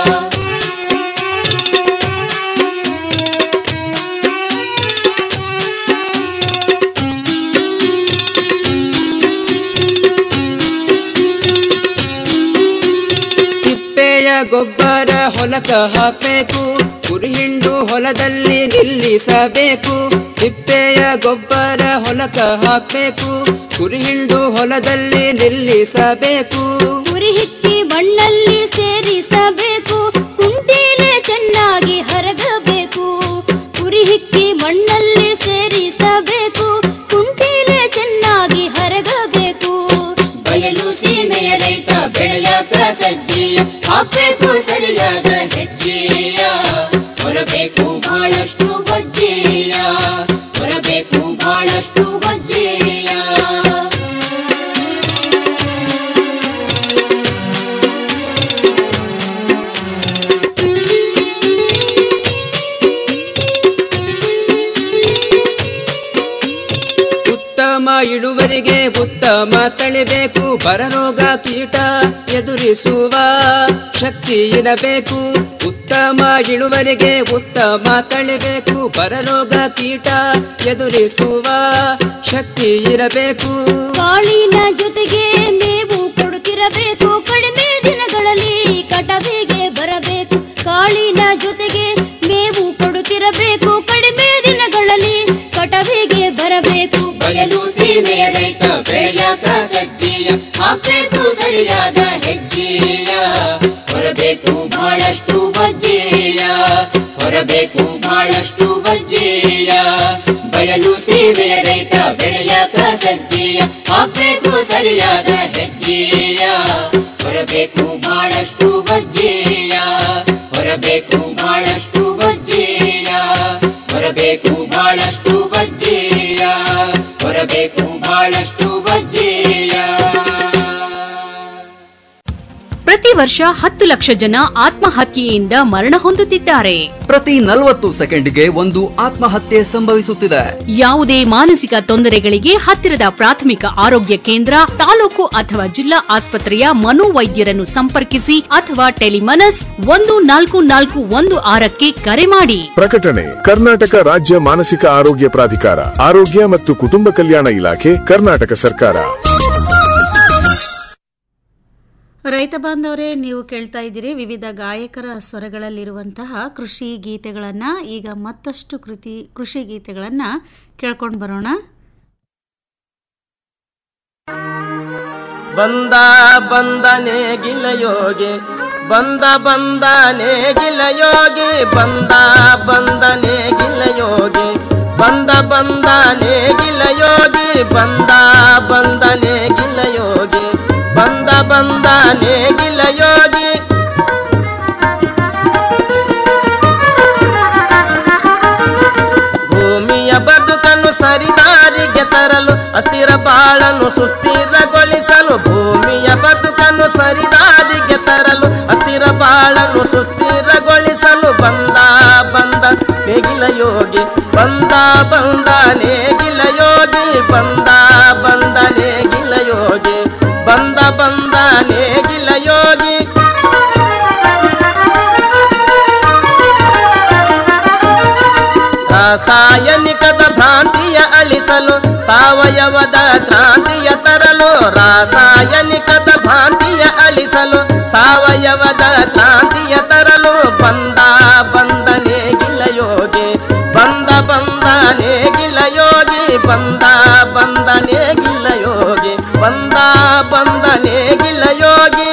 ತಿಪ್ಪೆಯ ಗೊಬ್ಬರ ಹೊಲಕ ಹಾಕಬೇಕು ಕುರಿಹಿಂಡು ಹೊಲದಲ್ಲಿ ನಿಲ್ಲಿಸಬೇಕು ತಿಪ್ಪೆಯ ಗೊಬ್ಬರ ಹೊಲಕ ಹಾಕಬೇಕು ಕುರಿಹಿಂಡು ಹೊಲದಲ್ಲಿ ನಿಲ್ಲಿಸಬೇಕು ಉರಿ ಹಿಕ್ಕಿ ಮಣ್ಣಲ್ಲಿ ಸೇರಿಸಬೇಕು ಕುಂಟೀಲೆ ಚೆಲ್ಲಿ ಇಳುವರಿಗೆ ಉತ್ತಮ ತಳಿಬೇಕು ಬರರೋಗ ಕೀಟ ಎದುರಿಸುವ ಶಕ್ತಿ ಇರಬೇಕು ಉತ್ತಮ ಇಳುವರಿಗೆ ಉತ್ತಮ ತಳಿಬೇಕು ಬರರೋಗ ಕೀಟ ಎದುರಿಸುವ ಶಕ್ತಿ ಇರಬೇಕು ಕಾಳಿನ ಜೊತೆಗೆ ಮೇವು ಕೊಡುತ್ತಿರಬೇಕು ಕಡಿಮೆ ದಿನಗಳಲ್ಲಿ ಕಟವಿಗೆ ಬರಬೇಕು ಕಾಳಿನ ಜೊತೆಗೆ ಮೇವು ಕೊಡುತ್ತಿರಬೇಕು ಕಡಿಮೆ ದಿನಗಳಲ್ಲಿ ಕಟವಿಗೆ ಬರಬೇಕು ಬಯಲು ಸೀಮೆಯ ರೈತ ಬೆಳೆಯಾಕ ಸಜ್ಜೀಯ ಹಾಕ್ಬೇಕು ಸರಿಯಾದ ಹೆಜ್ಜೆಯ ಹೊರಬೇಕು ಬಹಳಷ್ಟು ವಜ್ಜೆಯ ಹೊರಬೇಕು ಬಹಳಷ್ಟು ವಜ್ಜೆಯ ಬಯಲು ಸೀಮೆಯ ರೈತ ಬೆಳೆಯಾಕ ಸಜ್ಜೀಯ ಹಾಕ್ಬೇಕು ಸರಿಯಾದ ಹೆಜ್ಜೆಯ ಹೊರಬೇಕು ಬಹಳಷ್ಟು ವಜ್ಜೆಯ ಹೊರಬೇಕು ಬಹಳಷ್ಟು ವಜ್ಜೆಯ ಹೊರಬೇಕು ಬಹಳಷ್ಟು ವಜ್ಜೆಯ ಹೊರಬೇಕು ಬಹಳಷ್ಟು ವಜ್ಜೆಯ ಪ್ರತಿ ವರ್ಷ ಹತ್ತು ಲಕ್ಷ ಜನ ಆತ್ಮಹತ್ಯೆಯಿಂದ ಮರಣ ಹೊಂದುತ್ತಿದ್ದಾರೆ ಪ್ರತಿ ನಲವತ್ತು ಸೆಕೆಂಡ್ಗೆ ಒಂದು ಆತ್ಮಹತ್ಯೆ ಸಂಭವಿಸುತ್ತಿದೆ ಯಾವುದೇ ಮಾನಸಿಕ ತೊಂದರೆಗಳಿಗೆ ಹತ್ತಿರದ ಪ್ರಾಥಮಿಕ ಆರೋಗ್ಯ ಕೇಂದ್ರ ತಾಲೂಕು ಅಥವಾ ಜಿಲ್ಲಾ ಆಸ್ಪತ್ರೆಯ ಮನೋವೈದ್ಯರನ್ನು ಸಂಪರ್ಕಿಸಿ ಅಥವಾ ಟೆಲಿಮನಸ್ ಒಂದು ನಾಲ್ಕು ನಾಲ್ಕು ಒಂದು ಆರಕ್ಕೆ ಕರೆ ಮಾಡಿ ಪ್ರಕಟಣೆ ಕರ್ನಾಟಕ ರಾಜ್ಯ ಮಾನಸಿಕ ಆರೋಗ್ಯ ಪ್ರಾಧಿಕಾರ ಆರೋಗ್ಯ ಮತ್ತು ಕುಟುಂಬ ಕಲ್ಯಾಣ ಇಲಾಖೆ ಕರ್ನಾಟಕ ಸರ್ಕಾರ ರೈತ ಬಾಂಧವರೇ ನೀವು ಕೇಳ್ತಾ ಇದ್ದೀರಿ ವಿವಿಧ ಗಾಯಕರ ಸ್ವರಗಳಲ್ಲಿರುವಂತಹ ಕೃಷಿ ಗೀತೆಗಳನ್ನು ಈಗ ಮತ್ತಷ್ಟು ಕೃತಿ ಕೃಷಿ ಗೀತೆಗಳನ್ನು ಕೇಳ್ಕೊಂಡು ಬರೋಣ ಬಂದ ಬಂದನೆ ಗಿಲಯೋಗಿ ಬಂದ ಬಂದನೆ ಗಿಲಯೋಗಿ ಬಂದ ಬಂದನೆ ಗಿಲಯೋಗಿ ಬಂದ ಬಂದನೆ ಗಿಲಯೋಗಿ ಬಂದ ಬಂದನೆ ಗಿಲಯೋಗಿ ಬಂದ ಬಂದನೆ ಗಿಲಯೋಗಿ ಭೂಮಿಯ ಬದುಕನ್ನು ಸರಿದಾರಿಗೆ ತರಲು ಅಸ್ಥಿರ ಬಾಳನ್ನು ಸುಸ್ಥಿರಗೊಳಿಸಲು ಭೂಮಿಯ ಬದುಕನ್ನು ಸರಿದಾರಿಗೆ ತರಲು ಅಸ್ಥಿರ ಬಾಳನ್ನು ಸುಸ್ಥಿರಗೊಳಿಸಲು ಬಂದ ಬಂದ ನೇಗಿಲ ಯೋಗಿ ಬಂದ ಬಂದ ನೇಗಿಲ ಯೋಗಿ ಬಂದ ಬಂದ ನೇಗಿಲ ಯೋಗಿ ಬಂದ ಬಂದ ನೇಗಿಲ ಯೋಗಿ ರಾಸಾಯನಿಕದ ಭ್ರಾಂತಿಯ ಅಳಿಸಲು ಸಾವಯವದ ಕ್ರಾಂತಿಯ ತರಲು ರಾಸಾಯನಿಕದ ಭ್ರಾಂತಿಯ ಅಳಿಸಲು ಸಾವಯವದ ಕ್ರಾಂತಿಯ ತರಲು ಬಂದ ಬಂದನೆ ಗಿಲಯೋಗಿ ಬಂದ ಬಂದನೆ ಗಿಲಯೋಗಿ ಬಂದ ಬಂದನೆ ಗಿಲಯೋಗಿ ಬಂದ ಬಂದನೆ ಗಿಲಯೋಗಿ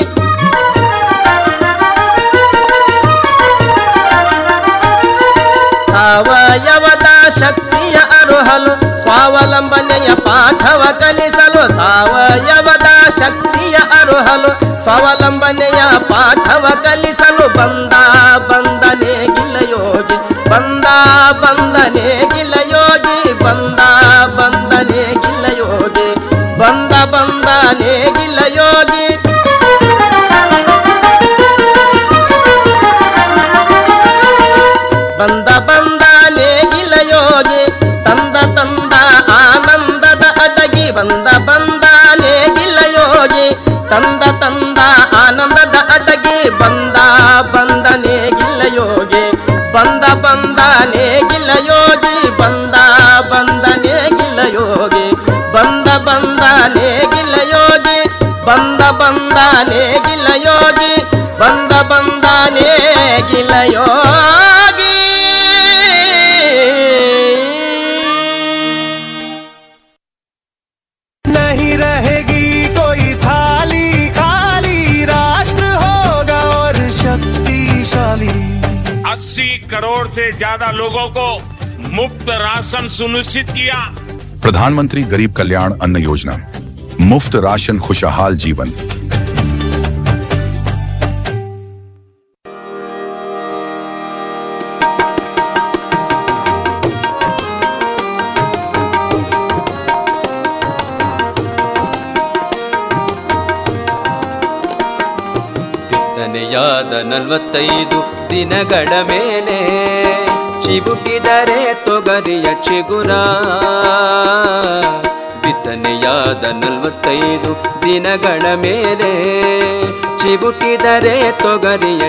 ಸಾವಯವದ ಶಕ್ತಿಯ ಅರುಹಲು ಸ್ವಾವಲಂಬನೆಯ ಪಾಠವ ಕಲಿಸಲು ಸಾವಯವದ ಶಕ್ತಿಯ ಅರುಹಲು ಸ್ವಾವಲಂಬನೆಯ ಪಾಠವ ಕಲಿಸಲು ಬಂದ ಬಂದನೆ ಗಿಲಯೋಗಿ ಬಂದ ಬಂದನೆ ಗಿಲಯೋಗಿ ಬಂದ ಬಂದನೆ ಗಿಲಯೋಗಿ ಬಂದ ಬಂದನೆ ಗಿಲಯೋಗಿ ಬಂದ ಬಂದ ನೇಗಿಲ ಯೋಗಿ ತಂದ ತಂದ ಆನಂದದ ಅಡಗಿ ಬಂದ ಬಂದ ನೇಗಿಲ ಯೋಗಿ ತಂದ ತಂದ ಆನಂದದ ಅಡಗಿ ಬಂದ ಬಂದ ನೇಗಿಲ ಯೋಗಿ ಬಂದ ಬಂದ ನೇಗಿಲ ಯೋಗಿ ಬಂದ ಬಂದ ನೇಗಿಲ ಯೋಗಿ ಬಂದ ಬಂದ ನೇಗಿಲ ಯೋಗಿ ಬಂದ ಬಂದ ನೇಗಿಲ ಯೋಗಿ ಬಂದ ಬಂದ ನೇಗಿಲ ಯೋಗಿ नहीं रहेगी कोई थाली खाली राष्ट्र होगा और शक्तिशाली अस्सी करोड़ से ज्यादा लोगों को मुफ्त राशन सुनिश्चित किया प्रधानमंत्री गरीब कल्याण अन्न योजना मुफ्त राशन खुशहाल जीवन ಬಿತ್ತನೆಯಾದ ನಲವತ್ತೈದು ದಿನಗಳ ಮೇಲೆ ಚಿಬುಟಿದರೆ ತೊಗರಿಯ ಚಿಗುರ ಬಿತ್ತನೆಯ ಸರಿಯಾದ ನಲವತ್ತೈದು ದಿನಗಳ ಮೇಲೆ ಚಿಬುಟಿದರೆ ತೊಗರಿಯ